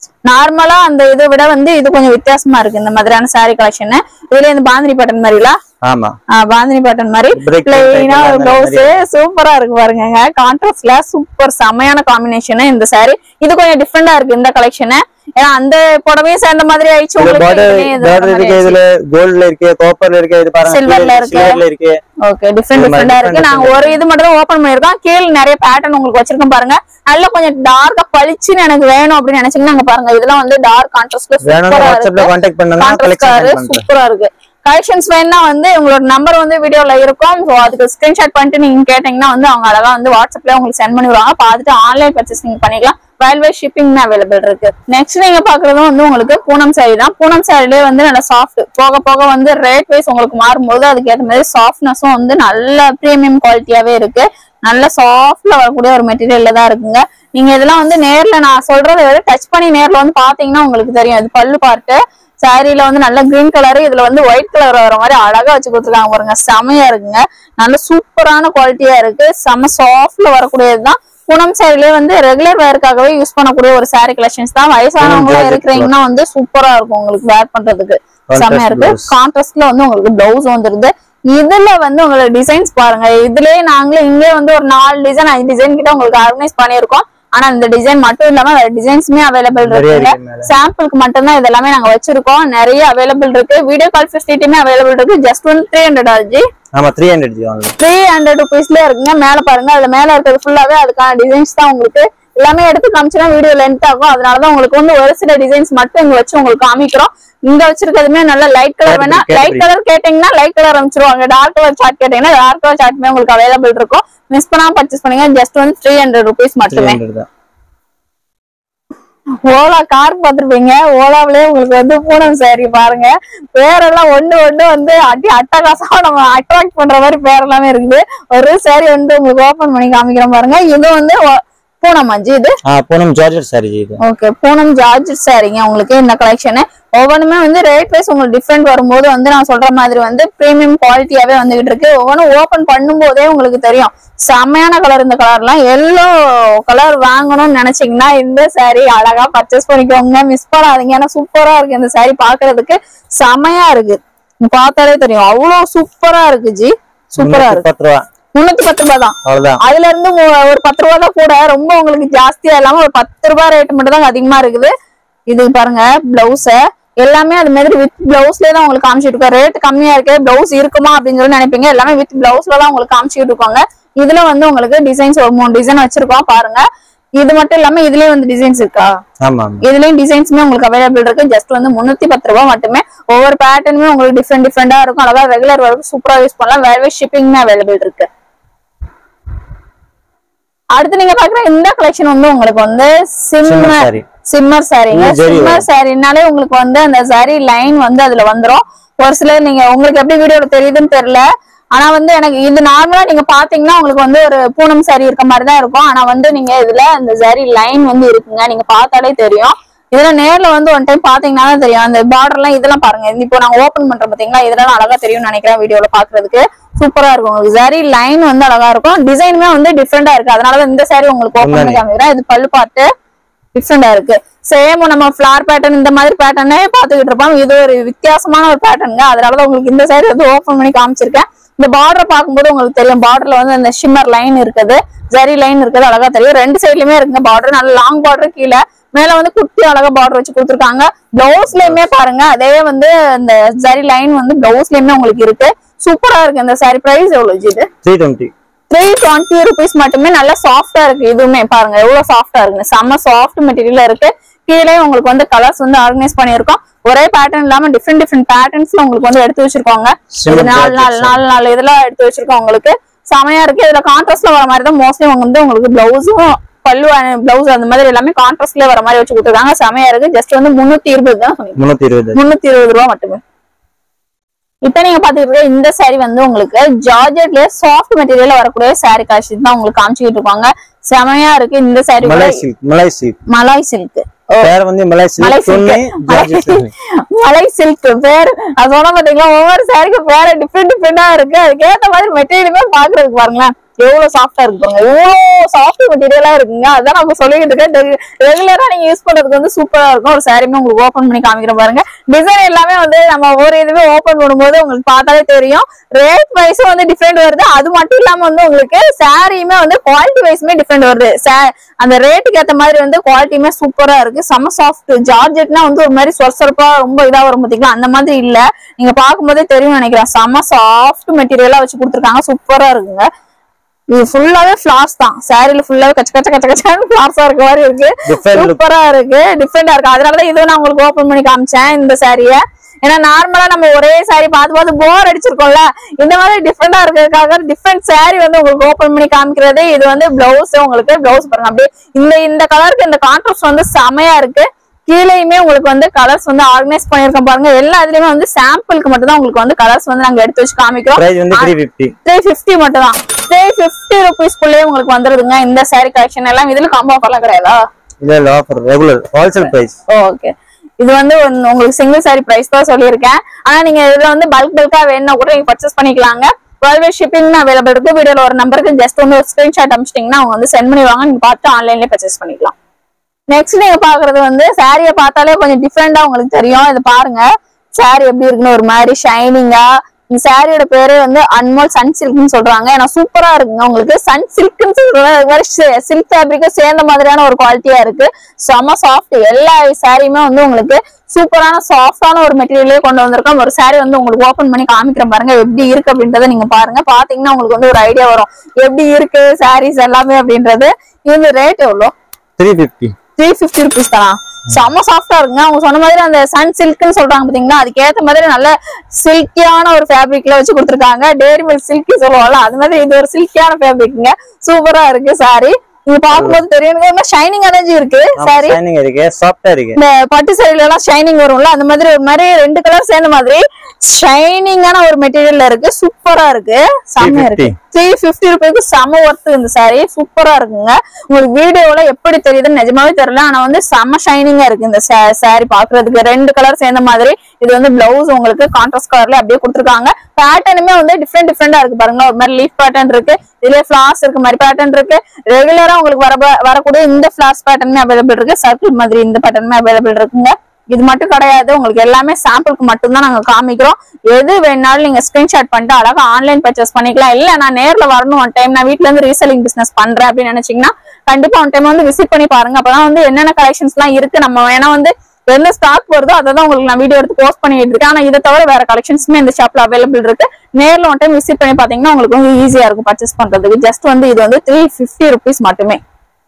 நார்மலா அந்த இதை விட வந்து இது கொஞ்சம் வித்தியாசமா இருக்கு இந்த மாதிரியான saree கலெக்ஷன் இதுல இந்த பாந்தினி பேட்டர்ன் மாதிரிலாம் ஆமா ஆஹ் பாந்தினி பாட்டன் மாதிரி Break பிளெயினா type ஒரு அந்த பிளவுஸ் மாதிரி. சூப்பரா இருக்கு பாருங்க கான்ட்ராஸ்ட்ல சூப்பர் செமையான காம்பினேஷன் இந்த saree இது கொஞ்சம் டிஃப்ரெண்டா இருக்கு இந்த கலெக்ஷன் ஏன்னா அந்த புடவையும் சேர்ந்த மாதிரி ஆயிடுச்சு இதுல உங்களுக்கு பார்டர் இதுலயும் இது பார்டர் அந்த மாதிரி இருக்கு ஆயிடுச்சு. இதுல கோல்ட்ல இருக்கு காப்பர்ல இருக்கு இது பாருங்க Silverல இருக்கு. சில்வர்ல இருக்கு ஓகே டிஃப்ரெண்ட் இது மாதிரி டிஃப்ரெண்டா இருக்கு different நாங்க ஒரு இது மட்டும் தான் ஓபன் பண்ணிருக்கோம் கீழ நிறைய பேட்டர்ன் உங்களுக்கு வச்சிருக்கோம் பாருங்க நல்லா கொஞ்சம் டார்க்கா பளிச்சுன்னு எனக்கு வேணும் அப்படின்னு நினைச்சீங்கன்னா அங்க பாருங்க இதெல்லாம் வந்து டார்க் கான்ட்ராஸ்ட்ல வேணும்னா சூப்பரா வாட்ஸ்அப்ல இருக்கு கான்டாக்ட் பண்ணுங்க கான்ட்ராஸ்ட் கலெக்ஷன் காரு பண்றேன் சூப்பரா இருக்கு கலெக்ஷன்ஸ் வேணா வந்து உங்களோட நம்பர் வந்து வீடியோல இருக்கும் ஸோ அதுக்கு ஸ்கிரீன்ஷாட் பண்ணிட்டு நீங்க கேட்டீங்கன்னா வந்து அவங்க அழகா வந்து வாட்ஸ்அப்ல உங்களுக்கு சென்ட் பண்ணி விடுவாங்க பார்த்துட்டு ஆன்லைன் பர்ச்சேஸ் நீங்க பண்ணிக்கலாம் ரயில்வே ஷிப்பிங் அவைலபிள் இருக்கு நெக்ஸ்ட் நீங்க பாக்குறதும் வந்து உங்களுக்கு பூனம் சாரி தான் பூனம் சாரிலே வந்து நல்ல சாஃப்ட் போக போக வந்து ரேட் வைஸ் உங்களுக்கு மாறும்போது அதுக்கு ஏற்ற மாதிரி சாஃப்ட்னஸும் வந்து நல்ல ப்ரீமியம் குவாலிட்டியாவே இருக்கு நல்ல சாஃப்ட்ல வரக்கூடிய ஒரு மெட்டீரியல்ல தான் இருக்குங்க நீங்க இதெல்லாம் வந்து நேர்ல நான் சொல்றதை விட டச் பண்ணி நேர்ல வந்து பாத்தீங்கன்னா உங்களுக்கு தெரியும் இது பல்லு பார்ட்டு சாரியில வந்து நல்ல கிரீன் கலர் இதுல வந்து ஒயிட் கலர் வர மாதிரி அழகா வச்சு கொடுத்துருக்காங்க பாருங்க செமையா இருக்குங்க நல்ல சூப்பரான குவாலிட்டியா இருக்கு செம சாஃப்ட்ல வரக்கூடியதுதான் பூனம் சாரிலே வந்து ரெகுலர் வேருக்காகவே யூஸ் பண்ணக்கூடிய ஒரு சாரி கலெக்ஷன்ஸ் தான் வயசானவங்களும் Georgette இருக்கிறீங்கன்னா வந்து சூப்பரா இருக்கும் உங்களுக்கு வேர் பண்றதுக்கு Contrast செமையா இருக்கு blouse. கான்ட்ராஸ்ட்ல வந்து உங்களுக்கு பிளவுஸ் வந்துருது இதுல வந்து உங்களுக்கு டிசைன்ஸ் பாருங்க இதுலயே நாங்களே இங்கே வந்து ஒரு நாலு டிசைன் அஞ்சு டிசைன் கிட்ட உங்களுக்கு ஆர்கனைஸ் பண்ணியிருக்கோம் ஆனா இந்த டிசைன் மட்டும் இல்லாம வேற டிசைன்ஸுமே அவைலபிள் நிறைய இருக்குங்க இருக்கு மேல சாம்பிளுக்கு மட்டும்தான் இது எல்லாமே நாங்க வச்சிருக்கோம் நிறைய அவைலபிள் இருக்கு வீடியோ கால் ஃபெசிலிட்டியுமே அவைலபிள் இருக்கு ஜஸ்ட் வந்து த்ரீ ஹண்ட்ரட் ஆச்சு ஆமா த்ரீ ஹண்ட்ரட் ஜி வாங்க த்ரீ ஹண்ட்ரட் ருபீஸ்ல இருக்குங்க மேல பாருங்க அதுல மேல இருக்கிறது ஃபுல்லாவே அதுக்கான டிசைன்ஸ் தான் உங்களுக்கு எல்லாமே எடுத்து காமிச்சுன்னா வீடியோ லென்த் ஆகும் அதனாலதான் உங்களுக்கு வந்து ஒரு சில டிசைன்ஸ் மட்டும் இங்க வச்சு உங்களுக்கு காமிக்கிறோம் இங்க வச்சிருக்கிறதுமே நல்ல லைட் கலர் வேணா Category, லைட் கலர் கேட்டீங்கன்னா லைட் கலர் அமைச்சிருவாங்க டார்க் கலர் சார்ட் கேட்டீங்கன்னா டார்க் கலர் சார்ட்மே உங்களுக்கு அவைலபிள் இருக்கும் மிஸ் பண்ணாம பர்ச்சேஸ் பண்ணுங்க ஜஸ்ட் வந்து த்ரீ ஹண்ட்ரட் ருபீஸ் த்ரீ மட்டுமே ஹண்ட்ரட் தான் ஓலா கார் பார்த்திருப்பீங்க ஓலாவிலே உங்களுக்கு வந்து பூனம் சாரி பாருங்க பேரெல்லாம் ஒண்ணு ஒண்ணு வந்து அடி அட்டகாசமா நம்ம அட்ராக்ட் பண்ற மாதிரி பேர் எல்லாமே இருக்குது ஒரு சாரி வந்து உங்களுக்கு ஓபன் பண்ணி காமிக்கிறேன் பாருங்க இது வந்து ஒ- பூனம் அஞ்சு இது ஆ பூனம் ஜார்ஜர் சாரி ஜி இது ஓகே பூனம் ஜார்ஜ் சாரிங்க உங்களுக்கு இந்த கலெக்ஷனு ஒவ்வொன்றுமே வந்து ரேட் வைஸ் உங்களுக்கு டிஃப்ரெண்ட் வரும்போது வந்து நான் சொல்ற மாதிரி வந்து ப்ரீமியம் குவாலிட்டியாவே வந்துகிட்டு இருக்கு ஒவ்வொன்றும் ஓபன் பண்ணும்போதே உங்களுக்கு தெரியும் செம்மையான கலர் இந்த கலர்லாம் எல்லோ கலர் வாங்கணும்னு நினைச்சீங்கன்னா இந்த saree அழகா பர்ச்சேஸ் பண்ணிக்கோங்க மிஸ் பண்ணாதீங்க ஏன்னா சூப்பரா இருக்கு இந்த saree பாக்குறதுக்கு செமையா இருக்கு நீங்க பார்த்தாலே தெரியும் அவ்வளவு சூப்பரா இருக்கு ஜி சூப்பரா இருக்கு பத்து ரூபா முன்னூத்தி பத்து ரூபாய் தான் அவ்வளவுதான் அதுல இருந்து மு- ஒரு பத்து ரூபா தான் கூட ரொம்ப உங்களுக்கு ஜாஸ்தியா இல்லாம ஒரு பத்து ரூபாய் ரேட் மட்டும் தான் அதிகமா இருக்குது இது பாருங்க பிளவுஸ எல்லாமே அது மாதிரி வித் பிளவுஸ்லயே தான் உங்களுக்கு காமிச்சிட்டு இருக்கோம் ரேட் கம்மியா இருக்கு பிளவுஸ் இருக்குமா அப்படின்னு சொல்லி நினைப்பீங்க எல்லாமே வித் பிளவுஸ்ல தான் உங்களுக்கு காமிச்சிட்டு இருக்காங்க இதுல வந்து உங்களுக்கு டிசைன்ஸ் ஒரு மூணு டிசைன் வச்சிருக்கோம் பாருங்க இது மட்டும் இல்லாம இதுலயே வந்து டிசைன்ஸ் இருக்கா ஆமா ஆமா இதுலயும் டிசைன்ஸ்மே உங்களுக்கு அவைலபிள் இருக்கு ஜஸ்ட் வந்து முன்னூத்தி பத்து ரூபாய் மட்டுமே ஒவ்வொரு பேட்டர்னுமே உங்களுக்கு டிஃப்ரெண்ட் டிஃப்ரெண்டா இருக்கும் அழகா ரெகுலர் வரைக்கும் சூப்பரா யூஸ் பண்ணலாம் வேர்வே ஷிப்பிங்மே அவைலபிள் இருக்கு அடுத்து நீங்க பாக்குற இந்த கலெக்ஷன் வந்து உங்களுக்கு வந்து சிம்மர் சிம்மர் saree. சிம்மர் சாரீங்க இது ஜரி சிம்மர் சாரினாலே உங்களுக்கு வந்து அந்த சாரி லைன் வந்து அதுல வந்துரும் ஒரு சிலர் நீங்க உங்களுக்கு எப்படி வீடியோல தெரியுதுன்னு தெரியல ஆனா வந்து எனக்கு இது நார்மலா நீங்க பாத்தீங்கன்னா உங்களுக்கு வந்து ஒரு பூனம் சாரி இருக்க மாதிரி தான் இருக்கும் ஆனா வந்து நீங்க இதுல அந்த சாரி லைன் வந்து இருக்குங்க நீங்க பார்த்தாலே தெரியும் இதுல நேர்ல வந்து ஒன் டைம் பாத்தீங்கன்னா தான் தெரியும் அந்த பார்டர் எல்லாம் இதெல்லாம் பாருங்க இது இப்போ நாங்க ஓபன் பண்றோம் பாத்தீங்களா இதெல்லாம் அழகா தெரியும்னு நினைக்கிறேன் வீடியோல பாக்குறதுக்கு சூப்பரா இருக்கும் உங்களுக்கு சாரி லைன் வந்து அழகா இருக்கும் டிசைனுமே வந்து டிஃப்ரெண்டா இருக்கு அதனாலதான் இந்த சாரி உங்களுக்கு ஓபன் பண்ணி காமிக்கிறேன் இது பல்லு பார்த்து டிஃப்ரெண்டா இருக்கு சேம் நம்ம ஃபிளார் பேட்டர்ன் இந்த மாதிரி பேட்டர்னே பாத்துக்கிட்டு இருப்போம் இது ஒரு வித்தியாசமான ஒரு பேட்டர்னுங்க அதனாலதான் உங்களுக்கு இந்த சைடு வந்து ஓபன் பண்ணி காமிச்சிருக்கேன் இந்த பார்டர் பார்க்கும்போது உங்களுக்கு தெரியும் பார்டர்ல வந்து அந்த ஷிம்மர் லைன் இருக்குது ஜரி லைன் இருக்குது அழகா தெரியும் ரெண்டு சைட்லயுமே இருக்குங்க பார்டர் நல்ல லாங் பார்டர் கீழே மேல வந்து குட்டி அழகா பார்டர் வச்சு கொடுத்துருக்காங்க பிளவுஸ்லயுமே பாருங்க அதே வந்து இந்த ஜரி லைன் வந்து பிளவுஸ்லயுமே உங்களுக்கு இருக்கு சூப்பரா இருக்கு இந்த சாரி பிரைஸ் எவ்வளவு ஜி இது three twenty three twenty rupees மட்டுமே நல்லா சாஃப்டா இருக்கு இதுவுமே பாருங்க எவ்வளவு சாஃப்டா இருக்கு செம்ம சாஃப்ட் மெட்டீரியல் இருக்கு கீழே உங்களுக்கு வந்து கலர்ஸ் வந்து ஆர்கனைஸ் பண்ணியிருக்கோம் ஒரே பேட்டர்ன் இல்லாம டிஃப்ரெண்ட் டிஃப்ரெண்ட் பேட்டர்ன்ஸ்ல உங்களுக்கு வந்து எடுத்து வச்சிருக்கோங்க இது Simple நாலு நாலு patterns. நாலு நாலு இதெல்லாம் எடுத்து வச்சிருக்கோம் உங்களுக்கு செமையா இருக்கு இதுல கான்ட்ராஸ்ட்ல வர மாதிரி தான் மோஸ்ட்லி வந்து உங்களுக்கு பிளவுஸும் பல்லு பிளவுஸ் அந்த மாதிரி எல்லாமே கான்ட்ராஸ்ட்ல வர மாதிரி வச்சு கொடுத்துருக்காங்க செமையா இருக்கு ஜஸ்ட் வந்து முன்னூத்தி இருபது தான் சொன்னீங்க முன்னூத்தி இருபது முன்னூத்தி இருபது ரூபா மட்டுமே இப்ப நீங்க பாத்துக்கிட்டு இருக்க இந்த saree வந்து உங்களுக்கு ஜார்ஜெட்லயே சாஃப்ட் மெட்டீரியல்ல வரக்கூடிய saree காட்சி தான் உங்களுக்கு காமிச்சுக்கிட்டு இருக்காங்க செமையா இருக்கு இந்த saree மலாய் கூட சில்க் மலாய் சில்க் மலாய் சில்க் பேர் வந்து மலாய் மலை சில்க் சில்க் துணி ஜார்ஜெட் துணி. மலை சில்க் பேர் அது சொன்ன பாத்தீங்களா ஒவ்வொரு சாரிக்கும் பேர டிஃப்ரெண்ட் டிஃப்ரெண்டா இருக்கு அதுக்கேத்த மாதிரி மெட்டீரியலுமே பாக்குறதுக்கு பாருங்களேன் எவ்வளவு சாஃப்டா இருக்கு பாருங்க எவ்வளவு சாஃப்ட் மெட்டீரியலா இருக்குங்க அதான் நம்ம சொல்லிக்கிட்டு இருக்கேன் ரெகுலரா நீங்க யூஸ் பண்றதுக்கு வந்து சூப்பரா இருக்கும் ஒரு சாரியுமே உங்களுக்கு ஓபன் பண்ணி காமிக்கிற பாருங்க டிசைன் எல்லாமே வந்து நம்ம ஒரு இதுவே ஓபன் பண்ணும்போது உங்களுக்கு பார்த்தாலே தெரியும் ரேட் வைஸும் வந்து டிஃப்ரெண்ட் வருது அது மட்டும் இல்லாம வந்து உங்களுக்கு சாரியுமே வந்து குவாலிட்டி வைஸுமே டிஃப்ரெண்ட் வருது Sa- அந்த ரேட்டுக்கு ஏத்த மாதிரி வந்து குவாலிட்டியுமே சூப்பரா இருக்கு செம சாஃப்ட் ஜார்ஜெட்னா வந்து ஒரு மாதிரி சொரசொரப்பா ரொம்ப இதா வரும் பாத்தீங்களா அந்த மாதிரி இல்ல நீங்க பார்க்கும்போதே தெரியும் நினைக்கிறேன் செம சாஃப்ட் மெட்டீரியலா வச்சு கொடுத்துருக்காங்க சூப்பரா இருக்குங்க இது ஃபுல்லாவே ஃபிளார்ஸ் தான் சாரில ஃபுல்லாவே கச்ச கச்ச கச்ச கச்சான்னு ஃபிளார்ஸா இருக்க மாதிரி இருக்கு Different look. சூப்பரா இருக்கு டிஃப்ரெண்டா இருக்கு அதனாலதான் இதுவும் நான் உங்களுக்கு ஓபன் பண்ணி காமிச்சேன் இந்த சாரிய ஏன்னா நார்மலா நம்ம ஒரே சாரி பார்த்து பார்த்து போர் அடிச்சிருக்கோம்ல இந்த மாதிரி டிஃப்ரெண்டா இருக்கிறதுக்காக டிஃப்ரெண்ட் saree வந்து உங்களுக்கு ஓபன் பண்ணி காமிக்கிறது இது வந்து பிளவுஸ் உங்களுக்கு பிளவுஸ் பாருங்க அப்படியே இந்த இந்த கலருக்கு இந்த கான்ட்ராஸ்ட் வந்து செமையா இருக்கு கீழேயுமே உங்களுக்கு வந்து கலர்ஸ் வந்து ஆர்கனைஸ் பண்ணிருக்கோம் பாருங்க எல்லா இதுலயுமே வந்து சாம்பிளுக்கு மட்டும் தான் உங்களுக்கு வந்து கலர்ஸ் வந்து நாங்க எடுத்து வச்சு காமிக்கிறோம் பிரைஸ் வந்து த்ரீ ஃபிஃப்டி த்ரீ ஃபிஃப்டி மட்டும் தான் த்ரீ ஃபிஃப்டி ருபீஸ்க்குள்ளேயே உங்களுக்கு வந்துருதுங்க இந்த saree கலெக்ஷன் எல்லாம் இதுல காம்போ ஆஃபர்லாம் கிடையாதா இல்ல இல்ல offer regular wholesale price okay இது வந்து ஒன்னு- உங்களுக்கு சிங்கிள் saree பிரைஸ் தான் சொல்லியிருக்கேன் ஆனா நீங்க இதுல வந்து பல்க் பல்கா வேணும்னா கூட நீங்க பர்ச்சேஸ் பண்ணிக்கலாங்க வேர்ல்டு ஷிப்பிங் அவைலபிள் இருக்கு வீடியோல ஒரு நம்பருக்கு ஜஸ்ட் வந்து ஒரு ஸ்கிரீன்ஷாட் அனுப்பிச்சிட்டீங்கன்னா அவங்க வந்து சென்ட் பண்ணிடுவாங்க நீங்க பார்த்து ஆன்லைன்லயே பர்ச்சேஸ் பண்ணிக்கலாம் நெக்ஸ்ட் நீங்க பாக்குறது வந்து சாரியை பார்த்தாலே கொஞ்சம் டிஃப்ரெண்டா உங்களுக்கு தெரியும் இது பாருங்க சாரி எப்படி இருக்குன்னு ஒரு மாதிரி ஷைனிங்கா இந்த சாரியோட பேரு வந்து அன்மோல் சன் சில்க்னு சொல்றாங்க ஏன்னா சூப்பரா இருக்குங்க உங்களுக்கு சன் சில்க்னு சொல்றது அது மாதிரி சில்க் ஃபேப்ரிக்கும் சேர்ந்த மாதிரியான ஒரு குவாலிட்டியா இருக்கு செம சாஃப்ட் எல்லா சாரியுமே வந்து உங்களுக்கு சூப்பரான சாஃப்டான ஒரு மெட்டீரியலே கொண்டு வந்திருக்கோம் ஒரு சாரி வந்து உங்களுக்கு ஓபன் பண்ணி காமிக்கிறேன் பாருங்க எப்படி இருக்கு அப்படின்றத நீங்க பாருங்க பாத்தீங்கன்னா உங்களுக்கு வந்து ஒரு ஐடியா வரும் எப்படி இருக்கு சாரீஸ் எல்லாமே அப்படின்றது இது ரேட் எவ்வளோ three fifty three fifty rupees தானா செம்ம சாஃப்டா இருக்குங்க அவங்க சொன்ன மாதிரி அந்த சன் சில்க்னு சொல்றாங்க பாத்தீங்களா அதுக்கு ஏத்த மாதிரி நல்ல சில்கியான ஒரு ஃபேப்ரிக்ல வச்சு கொடுத்துருக்காங்க டேரி மில்க் சில்கி சொல்லுவாங்கல்ல அது மாதிரி இது ஒரு சில்கியான ஃபேப்ரிக்ங்க சூப்பரா இருக்கு சாரி இது பார்க்கும்போது தெரியும் ஷைனிங் எனர்ஜி இருக்கு சாரி ஷைனிங் இருக்கு சாஃப்டா இருக்கு இந்த பட்டு சாரில எல்லாம் ஷைனிங் வரும்ல அந்த மாதிரி ஒரு மாதிரி ரெண்டு கலர் சேர்ந்த மாதிரி ஷைனிங்கான ஒரு மெட்டீரியல்ல இருக்கு சூப்பரா இருக்கு செம்மையா இருக்கு 350. த்ரீ பிப்டி ருபீக்கு செம ஒர்த்து இந்த saree சூப்பரா இருக்குங்க உங்களுக்கு வீடியோல எப்படி தெரியுதுன்னு நிஜமாவே தெரியல ஆனா வந்து செம ஷைனிங்கா இருக்கு இந்த saree பாக்குறதுக்கு ரெண்டு கலர் சேர்ந்த மாதிரி இது வந்து பிளவுஸ் உங்களுக்கு கான்ட்ராஸ்ட் கலர்ல அப்படியே கொடுத்துருக்காங்க பேட்டர்னுமே வந்து டிஃப்ரெண்ட் டிஃப்ரெண்டா இருக்கு பாருங்க ஒரு மாதிரி லீஃப் பேட்டர்ன் இருக்கு இதுல ஃபிளார்ஸ் இருக்கு மாதிரி பேட்டர்ன் இருக்கு ரெகுலரா உங்களுக்கு வர வரக்கூடிய இந்த ஃபிளார்ஸ் பேட்டர்னுமே அவைலபிள் இருக்கு சர்க்கிள் மாதிரி இந்த பேட்டர்னுமே அவைலபிள் இருக்குங்க இது மட்டும் கிடையாது உங்களுக்கு எல்லாமே சாம்பிளுக்கு மட்டும்தான் நாங்க காமிக்கிறோம் எது வேணாலும் நீங்க ஸ்கிரீன்ஷாட் பண்ணிட்டு அழகா ஆன்லைன் பர்ச்சேஸ் பண்ணிக்கலாம் இல்ல நான் நேர்ல வரணும் ஒன் டைம் நான் வீட்ல இருந்து ரீசெல்லிங் பிசினஸ் பண்றேன் அப்படின்னு நினைச்சீங்கன்னா கண்டிப்பா ஒன் டைம் வந்து விசிட் பண்ணி பாருங்க அப்பதான் வந்து என்னென்ன கலெக்ஷன்ஸ் எல்லாம் இருக்கு நம்ம வேணா வந்து என்ன ஸ்டாக் வருதோ அதை தான் உங்களுக்கு நான் வீடியோ எடுத்து போஸ்ட் பண்ணிட்டு இருக்கேன் ஆனா இதை தவிர வேற கலெக்ஷன்ஸுமே இந்த ஷாப்ல அவைலபிள் இருக்கு நேர்ல ஒன் டைம் விசிட் பண்ணி பாத்தீங்கன்னா உங்களுக்கு வந்து ஈஸியா இருக்கும் பர்ச்சேஸ் பண்றதுக்கு ஜஸ்ட் வந்து இது வந்து த்ரீ பிப்டி ருபீஸ் மட்டுமே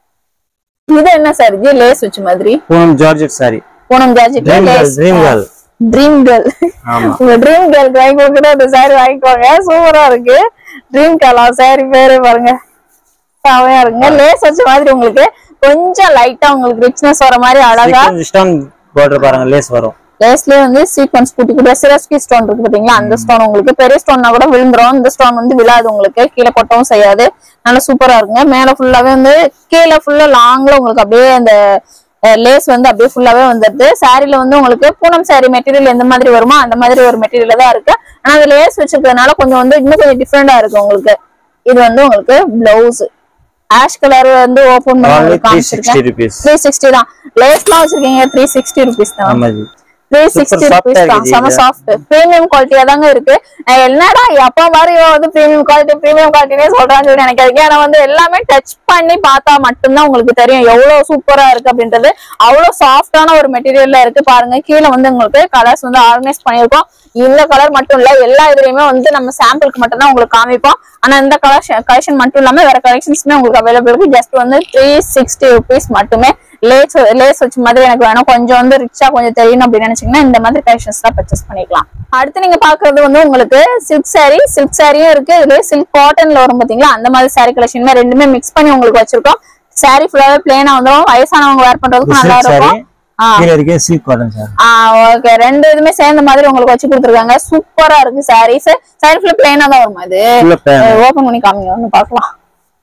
இது என்ன சார் இது லேஸ் வச்ச மாதிரி Poonam georgette sari Poonam georgette dream girl dream girl dream girl ஆமா உங்க ட்ரீம் கேர்ள் வாங்கி கொடுத்துட்டு அந்த சாரி வாங்கிக்கோங்க சூப்பரா இருக்கு ட்ரீம் கேர்ள் சாரி பேரு பாருங்க செமையா இருக்குங்க லேஸ் வச்ச மாதிரி உங்களுக்கு கொஞ்சம் லைட்டா உங்களுக்கு ரிச்னஸ் வர மாதிரி அழகா ஸ்டோன் பார்டர் பாருங்க லேஸ் வரும் லேஸ்லயே வந்து சீக்வன்ஸ் குட்டி குட்டியா சிரஸ்கி ஸ்டோன் இருக்கு பாத்தீங்களா அந்த ஸ்டோன் உங்களுக்கு பெரிய ஸ்டோன்னா கூட விழுந்துரும் இந்த ஸ்டோன் வந்து விழாது உங்களுக்கு கீழே கொட்டவும் செய்யாது நல்லா சூப்பரா இருக்குங்க மேல ஃபுல்லாவே வந்து கீழே ஃபுல்லா லாங்ல உங்களுக்கு அப்படியே அந்த லேஸ் வந்து அப்படியே ஃபுல்லாவே வந்துருது சாரில வந்து உங்களுக்கு பூனம் சாரி மெட்டீரியல் எந்த மாதிரி வருமோ அந்த மாதிரி ஒரு மெட்டீரியல் தான் இருக்கு ஆனா அது லேஸ் வச்சிருக்கிறதுனால கொஞ்சம் வந்து இன்னும் கொஞ்சம் டிஃப்ரெண்டா இருக்கு உங்களுக்கு இது வந்து உங்களுக்கு பிளவுஸ் ஆஷ் கலர் வந்து ஓபன் பண்ணி only உங்களுக்கு த்ரீ சிக்ஸ்டி காமிச்சிருக்கேன் ருபீஸ் த்ரீ சிக்ஸ்டி தான் லேஸ்லாம் வச்சிருக்கீங்க த்ரீ சிக்ஸ்டி ருபீஸ் தான் ஆமா ஜி த்ரீ சிக்ஸ்டி soft ஆ ருபீஸ் தான் இருக்குது செம இது. சாஃப்ட் பிரீமியம் குவாலிட்டியா தாங்க இருக்கு நான் என்னடா எப்ப மாதிரி இவன் வந்து பிரீமியம் குவாலிட்டி பிரீமியம் குவாலிட்டினே சொல்றான்னு சொல்லி நினைக்காதீங்க ஆனா வந்து எல்லாமே டச் பண்ணி பார்த்தா மட்டும்தான் உங்களுக்கு தெரியும் எவ்வளவு சூப்பரா இருக்கு அப்படின்றது அவ்வளவு சாஃப்டான ஒரு மெட்டீரியல்ல இருக்கு பாருங்க கீழே வந்து உங்களுக்கு கலர்ஸ் வந்து ஆர்கனைஸ் பண்ணிருக்கோம் இந்த கலர் மட்டும் இல்ல எல்லா இதுலயுமே வந்து நம்ம சாம்பிளுக்கு மட்டும் தான் உங்களுக்கு காமிப்போம் ஆனா இந்த கலர் கலெக்ஷன் மட்டும் இல்லாம வேற கலெக்ஷன்ஸ்மே உங்களுக்கு அவைலபிள் இருக்கு ஜஸ்ட் வந்து த்ரீ சிக்ஸ்டி ருபீஸ் மட்டுமே லேஸ் லேஸ் வச்ச மாதிரி எனக்கு வேணும் கொஞ்சம் வந்து ரிச்சா கொஞ்சம் தெரியணும் அப்படின்னு நினைச்சீங்கன்னா இந்த மாதிரி கலெக்ஷன்ஸ் தான் பர்ச்சேஸ் பண்ணிக்கலாம் அடுத்து நீங்க பாக்குறது வந்து உங்களுக்கு சில்க் saree சில்க் சாரியும் இருக்கு இதுல சில்க் காட்டன்ல வரும் பாத்தீங்களா அந்த மாதிரி saree கலெக்ஷன் ரெண்டுமே மிக்ஸ் பண்ணி உங்களுக்கு வச்சிருக்கோம் saree ஃபுல்லாவே பிளேனா வந்துடும் வயசானவங்க வேர் பண்றதுக்கு நல்லா சில்க் சாரி இருக்கும் ஆ கீழே இருக்கே சில்க் காட்டன் சார் ஆஹ் ஓகே ரெண்டு இதுமே சேர்ந்த மாதிரி உங்களுக்கு வச்சு கொடுத்துருக்காங்க சூப்பரா இருக்கு சாரீஸ் சைடு ஃபுல்லா பிளைனா தான் வருமா இது ஃபுல்லா பிளான் ஓபன் பண்ணி காமிங்க வந்து பார்க்கலாம்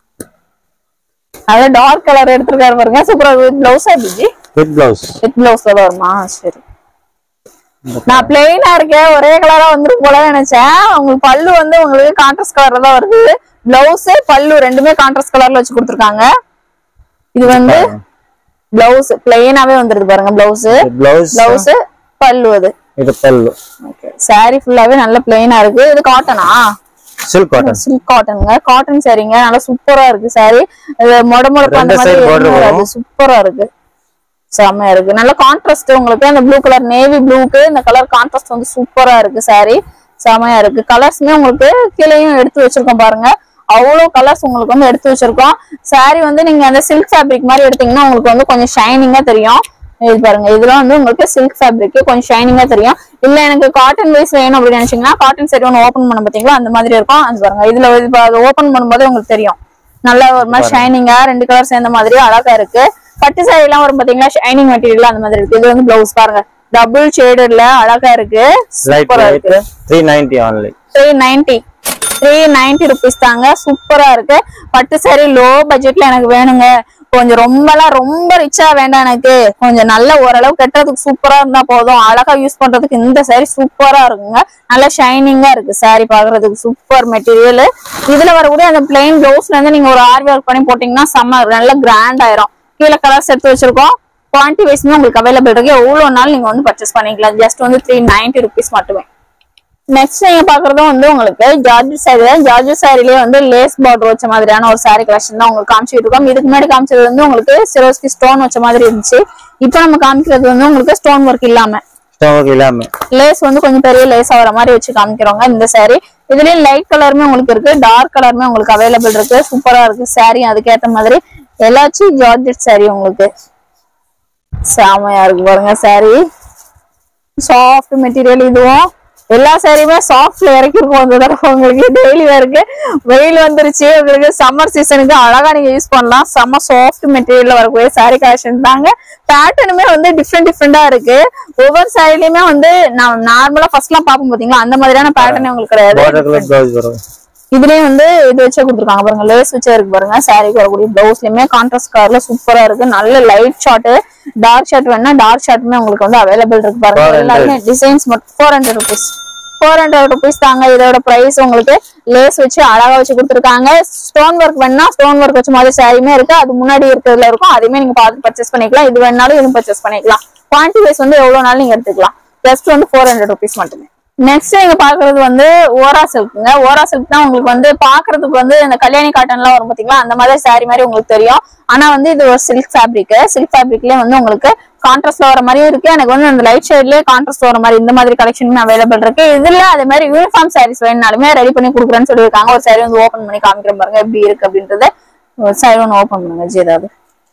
அதான் டார்க் கலர் எடுத்திருக்காரு பாருங்க சூப்பரா பிளவுஸ் எப்படி வித் பிளவுஸ் வித் பிளவுஸ் தான் வருமா சரி நான் பிளெயினா இருக்கேன் ஒரே கலரா வந்துரும் போல நினைச்சேன் உங்களுக்கு பல்லு வந்து உங்களுக்கு கான்ட்ராஸ்ட் கலர்ல தான் வருது பிளவுஸ் பல்லு ரெண்டுமே கான்ட்ராஸ்ட் கலர்ல வச்சு கொடுத்துருக்காங்க இது வந்து பிளவுஸ் பிளெயினாவே வந்துருது பாருங்க பிளவுஸ் பிளவுஸ் பிளவுஸ் பல்லு அது இது பல்லு சாரி ஃபுல்லாவே நல்ல பிளெயினா இருக்கு இது காட்டனா சில்க் காட்டன் சில்க் காட்டனுங்க காட்டன் சாரிங்க நல்லா சூப்பரா இருக்கு சாரி மொட மொடப்பு அந்த ரெண்டு மாதிரி side border எதுவுமே வராது வரும். சூப்பரா இருக்கு செம்மையா இருக்கு நல்ல கான்ட்ராஸ்ட் உங்களுக்கு அந்த ப்ளூ கலர் நேவி ப்ளூக்கு இந்த கலர் கான்ட்ராஸ்ட் வந்து சூப்பரா இருக்கு சாரி செமையா இருக்கு கலர்ஸ்மே உங்களுக்கு கீழேயும் எடுத்து வச்சிருக்கோம் பாருங்க அவ்வளவு கலர்ஸ் உங்களுக்கு வந்து எடுத்து வச்சிருக்கோம் சாரி வந்து நீங்க அந்த சில்க் ஃபேப்ரிக் மாதிரி எடுத்தீங்கன்னா உங்களுக்கு வந்து கொஞ்சம் ஷைனிங்கா தெரியும் இது பாருங்க இதெல்லாம் வந்து உங்களுக்கு சில்க் ஃபேப்ரிக் கொஞ்சம் ஷைனிங்கா தெரியும் இல்ல எனக்கு காட்டன் வைஸ் வேணும் அப்படின்னு நினைச்சீங்கன்னா காட்டன் சரி ஒன்று ஓப்பன் பண்ண பாத்தீங்களா அந்த மாதிரி இருக்கும் அது பாருங்க இதுல ஓப்பன் பண்ணும்போது உங்களுக்கு தெரியும் நல்ல ஒரு மாதிரி ஷைனிங்கா ரெண்டு கலர் சேர்ந்த மாதிரி அழகா இருக்கு பட்டு சாரி எல்லாம் வரும் பாத்தீங்களா ஷைனிங் மெட்டீரியல் அந்த மாதிரி இருக்கு இது வந்து பிளவுஸ் பாருங்க டபுள் ஷேடட்ல அழகா இருக்கு லைட் சூப்பரா வெயிட் இருக்கு three ninety only three ninety three ninety rupees தாங்க சூப்பரா இருக்கு பட்டு சாரி லோ பட்ஜெட்ல எனக்கு வேணுங்க கொஞ்சம் ரொம்பலாம் ரொம்ப ரிச்சா வேண்டாம் எனக்கு கொஞ்சம் நல்ல ஓரளவு கட்டுறதுக்கு சூப்பரா இருந்தா போதும் அழகா யூஸ் பண்றதுக்கு இந்த சாரி சூப்பரா இருக்குங்க நல்லா ஷைனிங்கா இருக்கு சாரி பாக்குறதுக்கு சூப்பர் மெட்டீரியல் இதுல வரக்கூடிய அந்த பிளெயின் பிளவுஸ்ல இருந்து நீங்க ஒரு ஆரி ஒர்க் பண்ணி போட்டீங்கன்னா செம்ம நல்ல கிராண்ட் ஆயிரும் கீழே கலர்ஸ் எடுத்து வச்சிருக்கோம் குவான்டிட்டி வைஸ்மே உங்களுக்கு அவைலபிள் இருக்கு எவ்வளவு நாள் நீங்க வந்து பர்ச்சேஸ் பண்ணிக்கலாம் ஜஸ்ட் வந்து த்ரீ நைன்டி ருபீஸ் மட்டுமே நெக்ஸ்ட் நீங்க பாக்குறதும் வந்து உங்களுக்கு ஜார்ஜ் சாரி தான் ஜார்ஜ் சாரிலேயே வந்து லேஸ் பார்டர் வச்ச மாதிரியான ஒரு சாரி கலெக்ஷன் தான் உங்களுக்கு காமிச்சிட்டு இருக்கோம் இதுக்கு முன்னாடி காமிச்சது வந்து உங்களுக்கு சிரோஸ்கி ஸ்டோன் வச்ச மாதிரி இருந்துச்சு இப்போ நம்ம காமிக்கிறது வந்து உங்களுக்கு ஸ்டோன் ஒர்க் இல்லாம ஸ்டோக் இல்லாம லேஸ் வந்து கொஞ்சம் பெரிய லேஸ் ஆகிற மாதிரி வச்சு காமிக்கிறோங்க இந்த saree இதுலயும் லைட் கலருமே உங்களுக்கு இருக்கு டார்க் கலருமே உங்களுக்கு அவைலபிள் இருக்கு சூப்பரா இருக்கு saree அதுக்கேத்த மாதிரி எல்லாச்சும் ஜார்ஜெட் saree உங்களுக்கு செமையா இருக்கு பாருங்க saree சாஃப்ட் மெட்டீரியல் இதுவும் எல்லா சாரியுமே சாஃப்ட்ல இறக்கிருக்கோம் இந்த தடவை உங்களுக்கு டெய்லி வேருக்கு வெயில் வந்துருச்சு உங்களுக்கு சம்மர் சீசனுக்கு அழகா நீங்க யூஸ் பண்ணலாம் செம்ம சாஃப்ட் மெட்டீரியல்ல வரக்கூடிய சாரி கலெக்ஷன் தாங்க பேட்டர்னுமே வந்து டிஃப்ரெண்ட் டிஃப்ரெண்டா இருக்கு ஒவ்வொரு சாரிலயுமே வந்து நான் நார்மலா ஃபர்ஸ்ட் எல்லாம் பாப்போம் பாத்தீங்களா அந்த மாதிரியான பேட்டர்ன் உங்களுக்கு கிடையாது பார்டர் கலர் பிளவுஸ் வரும் இதுலயும் வந்து இது வச்சே கொடுத்துருக்காங்க பாருங்க லேஸ் வச்சே இருக்கு பாருங்க சாரிக்கு வரக்கூடிய பிளவுஸ்லயுமே கான்ட்ராஸ்ட் கலர்ல சூப்பரா இருக்கு நல்ல லைட் ஷார்ட் டார்க் ஷார்ட் வேணா டார்க் ஷார்ட்டுமே உங்களுக்கு வந்து அவைலபிள் இருக்கு பாருங்க 400. எல்லாருமே டிசைன்ஸ் மட்டும் four hundred rupees four hundred rupees தாங்க இதோட பிரைஸ் உங்களுக்கு லேஸ் வச்சு அழகா வச்சு கொடுத்துருக்காங்க ஸ்டோன் ஒர்க் வேணா ஸ்டோன் ஒர்க் வச்ச மாதிரி சாரியுமே இருக்கு அது முன்னாடி இருக்கிறதுல இருக்கும் அதையுமே நீங்க பார்த்து பர்ச்சேஸ் பண்ணிக்கலாம் இது வேணாலும் இதுவும் பர்ச்சேஸ் பண்ணிக்கலாம் குவான்டிட்டி வைஸ் வந்து எவ்வளவு நாள் நீங்க எடுத்துக்கலாம் ஜஸ்ட் வந்து ஃபோர் ஹண்ட்ரட் ருபீஸ் மட்டுமே நெக்ஸ்ட் நீங்க பாக்குறது வந்து ஓரா சில்க்குங்க ஓரா சில்க் தான் உங்களுக்கு வந்து பாக்குறதுக்கு வந்து இந்த கல்யாணி காட்டன்லாம் வரும் பாத்தீங்களா அந்த மாதிரி saree மாதிரி உங்களுக்கு தெரியும் ஆனா வந்து இது ஒரு சில்க் ஃபேப்ரிக் சில்க் ஃபேப்ரிக்லயே வந்து உங்களுக்கு கான்ட்ராஸ்ட்ல வர மாதிரியும் இருக்கு எனக்கு வந்து அந்த லைட் ஷேட்லயே கான்ட்ராஸ்ட் வர மாதிரி இந்த மாதிரி கலெக்ஷனுமே அவைலபிள் இருக்கு இதுல அதே மாதிரி யூனிஃபார்ம் சாரீஸ் வேணுனாலுமே ரெடி பண்ணி கொடுக்குறேன்னு சொல்லியிருக்காங்க ஒரு saree வந்து ஓபன் பண்ணி காமிக்கிறேன் பாருங்க எப்படி இருக்கு அப்படின்றது ஒரு saree ஒன்று ஓபன் பண்ணுங்க ஜி ஏதாவது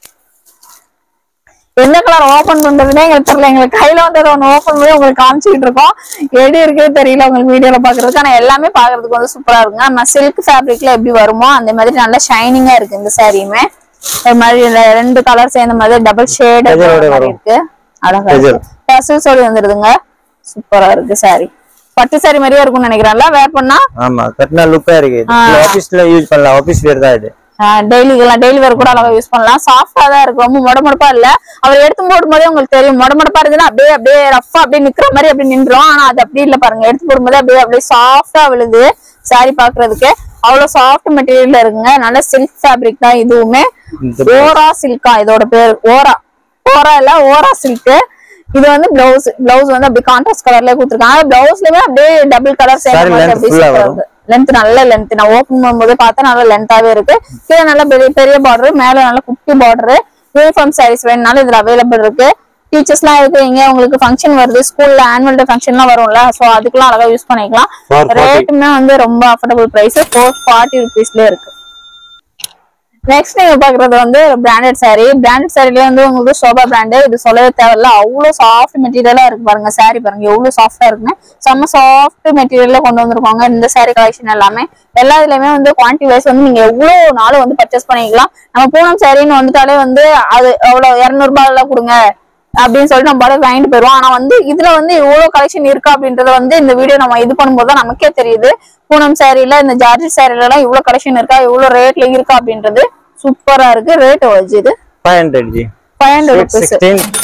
எந்த கலர் ஓபன் பண்றதுனே எங்களுக்கு தெரியல எங்களுக்கு கையில வந்ததை ஒன்று ஓபன் பண்ணி உங்களுக்கு காமிச்சிட்டு இருக்கோம் எடி இருக்குன்னு தெரியல உங்களுக்கு வீடியோல பாக்குறதுக்கு ஆனா எல்லாமே பாக்குறதுக்கு வந்து சூப்பரா இருக்குங்க நம்ம சில்க் ஃபேப்ரிக்ல எப்படி வருமோ அந்த மாதிரி நல்லா ஷைனிங்கா இருக்கு இந்த சாரியுமே ஒரு மாதிரி இந்த ரெண்டு கலர் சேர்ந்த மாதிரி டபுள் ஷேட் இதோட மாதிரி வரும். இருக்கு அழகா இது. இருக்கு டசில் சொல்லி வந்துருதுங்க சூப்பரா இருக்கு சாரி பட்டு சாரி மாதிரியே இருக்கும்னு நினைக்கிறேன்ல வேர் பண்ணா ஆமா கட்டினா லுக்கா இருக்கு இது ஆபீஸ்ல யூஸ் பண்ணலாம் ஆபீஸ் வேர் தான் இது டெய்லி எல்லாம் டெய்லி வேர் கூட அழகா யூஸ் பண்ணலாம் சாஃப்டா தான் இருக்கு ரொம்ப மொட மொடப்பா இல்ல அவர் எடுத்து போடும் போதே உங்களுக்கு தெரியும் மொட மொடப்பா இருந்துன்னா அப்படியே அப்படியே ரஃபா அப்படியே நிக்கிற மாதிரி அப்படி நின்றோம் ஆனா அது அப்படி இல்ல பாருங்க எடுத்து போடும்போது அப்படியே அப்படியே சாஃப்டா விழுது சாரி பாக்குறதுக்கு அவ்வளவு சாஃப்ட் மெட்டீரியல்ல இருக்குங்க நல்ல சில்க் ஃபேப்ரிக் தான் இதுவுமே இந்த ஓரா சில்கா இதோட பேர் ஓரா ஓரா இல்ல ஓரா சில்க் இது வந்து பிளவுஸ் பிளவுஸ் வந்து அப்படி கான்ட்ராஸ்ட் கலர்ல கொடுத்துருக்காங்க பிளவுஸ்லயுமே அப்படியே டபுள் கலர் Saree சேர்ந்த மாதிரி length அப்படியே full-ஆ சூப்பரா வரும். இருக்கு லென்த் நல்ல லென்த் நான் ஓப்பன் பண்ணும்போது பார்த்தா நல்ல லென்த்தாவே இருக்கு கீழே நல்ல பெரிய பெரிய பார்டர் மேல நல்ல குட்டி பார்டர் யூனிஃபார்ம் சாரீஸ் வேணும்னாலும் இதுல அவைலபிள் இருக்கு டீச்சர்ஸ் எல்லாம் இருக்கிறீங்க உங்களுக்கு ஃபங்க்ஷன் வருது ஸ்கூல்ல ஆனுவல் டே ஃபங்க்ஷன்லாம் வரும்ல சோ அதுக்கெல்லாம் அழகா யூஸ் பண்ணிக்கலாம் 440. ரேட்டுமே வந்து ரொம்ப அஃபோர்டபுள் பிரைஸ் ஃபோர் ஃபார்ட்டி ருபீஸ்ல இருக்கு நெக்ஸ்ட் நீங்க பாக்குறது வந்து பிராண்டட் saree பிராண்டட் சாரில வந்து உங்களுக்கு சோபா பிராண்டு இது சொல்லவே தேவையில்ல அவ்வளவு சாஃப்ட் மெட்டீரியலா இருக்கு பாருங்க saree பாருங்க எவ்வளவு சாஃப்டா இருக்குன்னு செம்ம சாஃப்ட் மெட்டீரியல்ல கொண்டு வந்திருக்காங்க இந்த saree கலெக்ஷன் எல்லாமே எல்லா இதுலயுமே வந்து குவான்டிட்டி வைஸ் வந்து நீங்க எவ்வளவு நாள் வந்து பர்ச்சேஸ் பண்ணிக்கலாம் நம்ம பூனம் சாரின்னு வந்துட்டாலே வந்து அது அவ்வளவு இருநூறு ரூபாய்ல கொடுங்க அப்படின்னு சொல்லிட்டு நம்ம பாட்டு வாங்கிட்டு போயிருவோம் ஆனா வந்து இதுல வந்து இவ்வளவு கலெக்ஷன் இருக்கு அப்படின்றத வந்து இந்த வீடியோ நம்ம இது பண்ணும்போது தான் நமக்கே தெரியுது பூனம் சாரில இந்த ஜார்ஜ் சாரில எல்லாம் இவ்வளவு கலெக்ஷன் இருக்கா இவ்வளவு ரேட்ல இருக்கா அப்படின்றது சூப்பரா இருக்கு ரேட் வச்சு இது five hundred ji five hundred sixteen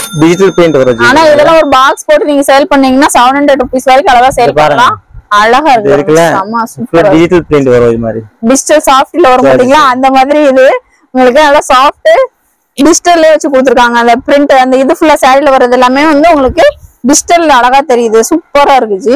digital paint வரும் ஜி ஆனா இதெல்லாம் ஒரு பாக்ஸ் போட்டு நீங்க சேல் பண்ணீங்கன்னா செவன் ஹண்ட்ரட் ருபீஸ் வரைக்கும் அழகா சேல் இது பாருங்க. பண்ணலாம் அழகா இது இருக்குல்ல இருக்கு செம்ம சூப்பர் டிஜிட்டல் பெயிண்ட் வரும் இது மாதிரி டிஜிட்டல் சாஃப்ட்ல வரும் பாத்தீங்களா அந்த மாதிரி இது உங்களுக்கு நல்லா சாஃப்ட் டிஜிட்டல்லே வச்சு கொடுத்துருக்காங்க அந்த பிரிண்ட் அந்த இது ஃபுல்லா சாரில வர்றது எல்லாமே வந்து உங்களுக்கு டிஜிட்டல் அழகா தெரியுது சூப்பரா இருக்குச்சு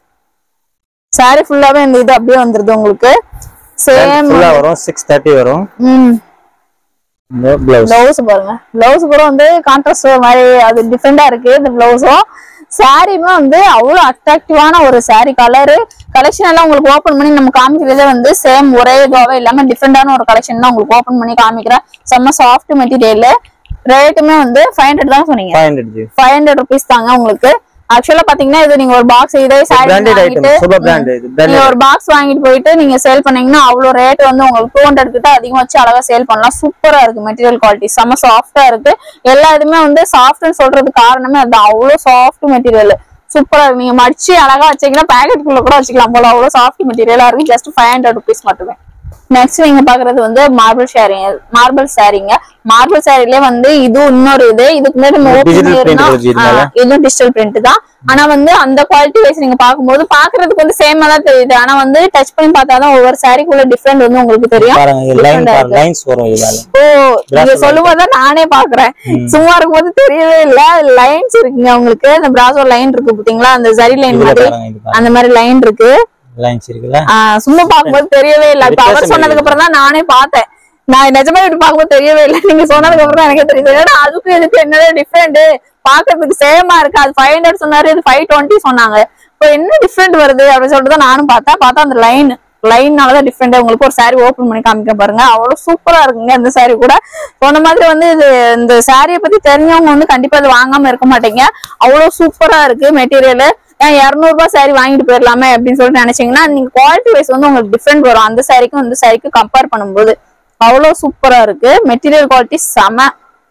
சாரி ஃபுல்லாவே இந்த இது அப்படியே வந்துருது உங்களுக்கு சேம் ஃபுல்லா வரும் சிக்ஸ் தேர்ட்டி வரும் ம் இந்த பிளவுஸ் பிளவுஸ் பாருங்க பிளவுஸ் கூட வந்து கான்ட்ராஸ்ட் மாதிரி அது டிஃப்ரெண்டா இருக்கு இந்த பிளவுஸும் சாரியுமே வந்து அவ்வளவு அட்ராக்டிவான ஒரு சாரி கலரு கலெக்ஷன் எல்லாம் உங்களுக்கு ஓபன் பண்ணி நம்ம காமிக்கிறதே வந்து சேம் ஒரே இதுவாவே இல்லாம டிஃப்ரெண்டான ஒரு கலெக்ஷன் தான் உங்களுக்கு ஓபன் பண்ணி காமிக்கிறேன் செம்ம சாஃப்ட் மெட்டீரியல் ரேட்டுமே வந்து ஃபைவ் ஹண்ட்ரட் தான் சொன்னீங்க five hundred ji five hundred rupees தாங்க உங்களுக்கு ஆக்சுவலா பாத்தீங்கன்னா இது நீங்க ஒரு பாக்ஸ் இதே சாரி பிராண்டட் ஐட்டம் வாங்கிட்டு சூப்பர் பிராண்ட் இது நீங்க பிராண்டட் ஒரு பாக்ஸ் வாங்கிட்டு போயிட்டு நீங்க சேல் பண்ணீங்கன்னா அவ்வளவு ரேட் வந்து உங்களுக்கு டூ ஹண்ட்ரட் கிட்ட அதிகமா வச்சு அழகா சேல் பண்ணலாம் சூப்பரா இருக்கு மெட்டீரியல் குவாலிட்டி செம்ம சாஃப்டா இருக்கு எல்லா இதுமே வந்து சாஃப்ட்னு சொல்றதுக்கு காரணமே அதுதான் அவ்வளவு சாஃப்ட் மெட்டீரியல் சூப்பரா இருக்கு நீங்க மடிச்சு அழகா வச்சீங்கன்னா பேக்கெட் குள்ள கூட வச்சுக்கலாம் போல அவ்வளவு சாஃப்ட் மெட்டீரியலா இருக்கு ஜஸ்ட் ஃபைவ் ஹண்ட்ரட் ருபீஸ் மட்டுமே நெக்ஸ்ட் நீங்க பாக்குறது வந்து மார்பிள் ஷேரிங் மார்பிள் சாரிங்க மார்பிள் சாரிலே வந்து இது இன்னொரு இது இதுக்கு முன்னாடி நம்ம open Digital print பண்ணிருந்தோம். வருது இது மேல. ஆ, இதுவும் டிஜிட்டல் பிரிண்ட் தான் ஆனா வந்து அந்த குவாலிட்டி வைஸ் நீங்க பாக்கும்போது பாக்குறதுக்கு வந்து சேமா தான் தெரியுது ஆனா வந்து டச் பண்ணி பார்த்தாதான் ஒவ்வொரு சாரிக்குள்ள டிஃபரெண்ட் வந்து உங்களுக்கு தெரியும் பாருங்க லைன் Different ஆ பாருங்க லைன்ஸ் வரும் இது மேல ஓ நீங்க சொல்லும் போது நானே பாக்குறேன் சும்மா இருக்கும்போது தெரியவே இல்ல லைன்ஸ் இருக்குங்க உங்களுக்கு அந்த பிராசோ லைன் இருக்கு பாத்தீங்களா அந்த ஜரி லைன் இதுல மாதிரி பாருங்க இது பாருங்க அந்த மாதிரி லைன் இருக்கு லைன்ஸ் இருக்குல்ல ஆ, சும்மா பாக்கும்போது தெரியவே இல்ல இப்ப அவர் வித்தியாசம் சொன்னதுக்கு அப்புறம் தான் நானே பார்த்தேன் நான் நிஜமா இப்படி பாக்கும்போது தெரியவே இல்லை நீங்க சொன்னதுக்கு அப்புறம் தான் எனக்கே தெரியுது ஏன்னா அதுக்கும் இதுக்கு என்னடா டிஃபரெண்ட் பாக்குறதுக்கு சேமா இருக்கு அது ஃபைவ் ஹண்ட்ரட் சொன்னாரு இது ஃபைவ் டுவெண்ட்டி சொன்னாங்க இப்போ என்ன டிஃபரெண்ட் வருது அப்படின்னு சொல்லிட்டு தான் நானும் பார்த்தேன் பார்த்தா அந்த லைன் லைன்னாலதான் டிஃப்ரெண்ட் உங்களுக்கு ஒரு saree ஓபன் பண்ணி காமிக்க பாருங்க அவ்வளவு சூப்பரா இருக்குங்க இந்த saree கூட சொன்ன மாதிரி வந்து இது இந்த சாரியை பத்தி தெரிஞ்சவங்க வந்து கண்டிப்பா இது வாங்காம இருக்க மாட்டீங்க அவ்வளவு சூப்பரா இருக்கு மெட்டீரியல் ஏன் இரநூறுபா saree வாங்கிட்டு போயிடலாமே அப்படின்னு சொல்லிட்டு நினைச்சீங்கன்னா நீங்க குவாலிட்டி வைஸ் வந்து உங்களுக்கு டிஃப்ரெண்ட் வரும் அந்த சாரிக்கும் இந்த சாரிக்கும் கம்பேர் பண்ணும்போது அவ்வளவு சூப்பரா இருக்கு மெட்டீரியல் குவாலிட்டி செம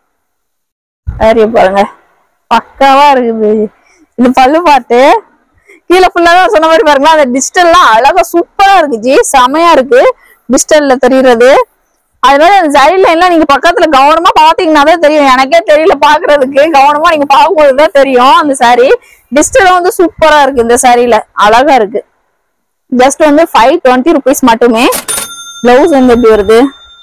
சாரியை பாருங்க பக்காவா இருக்குது இது பல்லு பாட்டு கீழே ஃபுல்லாவே சொன்ன மாதிரி பாருங்களா அந்த டிஜிட்டல்லாம் அழகா சூப்பரா இருக்கு ஜி செமையா இருக்கு டிஜிட்டல்ல தெரியுறது அதனால அந்த சைட் லைன்லாம் நீங்க பக்கத்துல கவனமா பாத்தீங்கன்னா தான் தெரியும் எனக்கே தெரியல பாக்குறதுக்கு கவனமா நீங்க பார்க்கும்போது தான் தெரியும் அந்த saree டிஜிட்டலும் வந்து சூப்பரா இருக்கு இந்த சாரியில அழகா இருக்கு ஜஸ்ட் வந்து ஃபைவ் டுவெண்ட்டி ருபீஸ் மட்டுமே பிளவுஸ் வந்து எப்படி வருது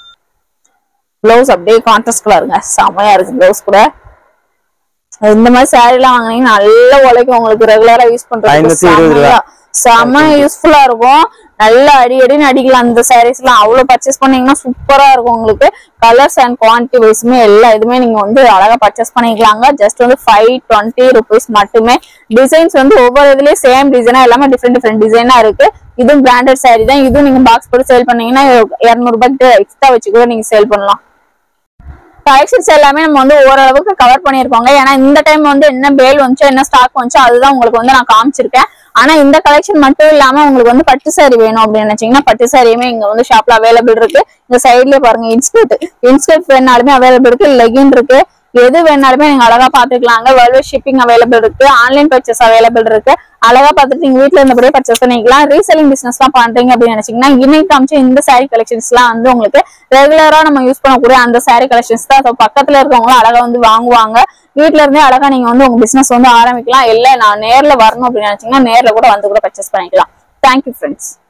பிளவுஸ் அப்படியே கான்ட்ராஸ்ட் கலருங்க செமையா இருக்கு பிளவுஸ் கூட இந்த மாதிரி saree எல்லாம் வாங்குனீங்கன்னா நல்லா உழைக்கும் உங்களுக்கு ரெகுலரா யூஸ் பண்றதுக்கு ஐநூத்தி இருபது ரூபா. செமையா செம யூஸ்ஃபுல்லா இருக்கும் நல்லா அடி அடின்னு அடிக்கலாம் அந்த sarees எல்லாம் அவ்வளவு பர்ச்சேஸ் பண்ணீங்கன்னா சூப்பரா இருக்கும் உங்களுக்கு கலர்ஸ் அண்ட் குவான்டிட்டி வைஸுமே எல்லா இதுமே நீங்க வந்து அழகா பர்ச்சேஸ் பண்ணிக்கலாங்க ஜஸ்ட் வந்து ஃபைவ் டுவெண்ட்டி ருபீஸ் மட்டுமே டிசைன்ஸ் வந்து ஒவ்வொரு இதுலயும் சேம் டிசைனா எல்லாமே டிஃப்ரெண்ட் டிஃப்ரெண்ட் டிசைனா இருக்கு இதுவும் பிராண்டட் saree தான் இதுவும் நீங்க பாக்ஸ் போட்டு சேல் பண்ணீங்கன்னா இருநூறு ரூபாய்க்கு எக்ஸ்ட்ரா வச்சு கூட நீங்க சேல் பண்ணலாம் கலெக்ஷன்ஸ் எல்லாமே நம்ம வந்து ஓரளவுக்கு கவர் பண்ணியிருக்கோங்க ஏன்னா இந்த டைம் வந்து என்ன பேல் வந்துச்சோ என்ன ஸ்டாக் வந்துச்சோ அதுதான் உங்களுக்கு வந்து நான் காமிச்சிருக்கேன் ஆனா இந்த கலெக்ஷன் மட்டும் இல்லாம உங்களுக்கு வந்து பட்டு saree வேணும் அப்படின்னு நினைச்சீங்கன்னா பட்டு சாரியுமே இங்க வந்து ஷாப்ல அவைலபிள் இருக்கு இந்த சைட்லயே பாருங்க இன்ஸ்கர்ட் இன்ஸ்கர்ட் வேணாலுமே அவைலபிள் இருக்கு லெகின் இருக்கு எது வேணாலுமே நீங்க அழகா பாத்துக்கலாங்க வேர்ல்டு ஷிப்பிங் அவைலபிள் இருக்கு ஆன்லைன் பர்ச்சேஸ் அவைலபிள் இருக்கு அழகா பார்த்துட்டு நீங்க வீட்ல இருந்தபடியே பர்ச்சேஸ் பண்ணிக்கலாம் ரீசெல்லிங் பிசினஸ் தான் பண்றீங்க அப்படின்னு நினைச்சீங்கன்னா இன்னைக்கு காமிச்ச இந்த saree கலெக்ஷன்ஸ் எல்லாம் வந்து உங்களுக்கு ரெகுலரா நம்ம யூஸ் பண்ணக்கூடிய அந்த saree கலெக்ஷன்ஸ் தான் So, பக்கத்துல இருக்கவங்களும் அழகா வந்து வாங்குவாங்க வீட்ல இருந்தே அழகா நீங்க வந்து உங்க பிசினஸ் வந்து ஆரம்பிக்கலாம் இல்ல நான் நேர்ல வரணும் அப்படின்னு நினைச்சீங்கன்னா நேர்ல கூட வந்து கூட பர்ச்சேஸ் பண்ணிக்கலாம் தேங்க்யூ ஃப்ரெண்ட்ஸ்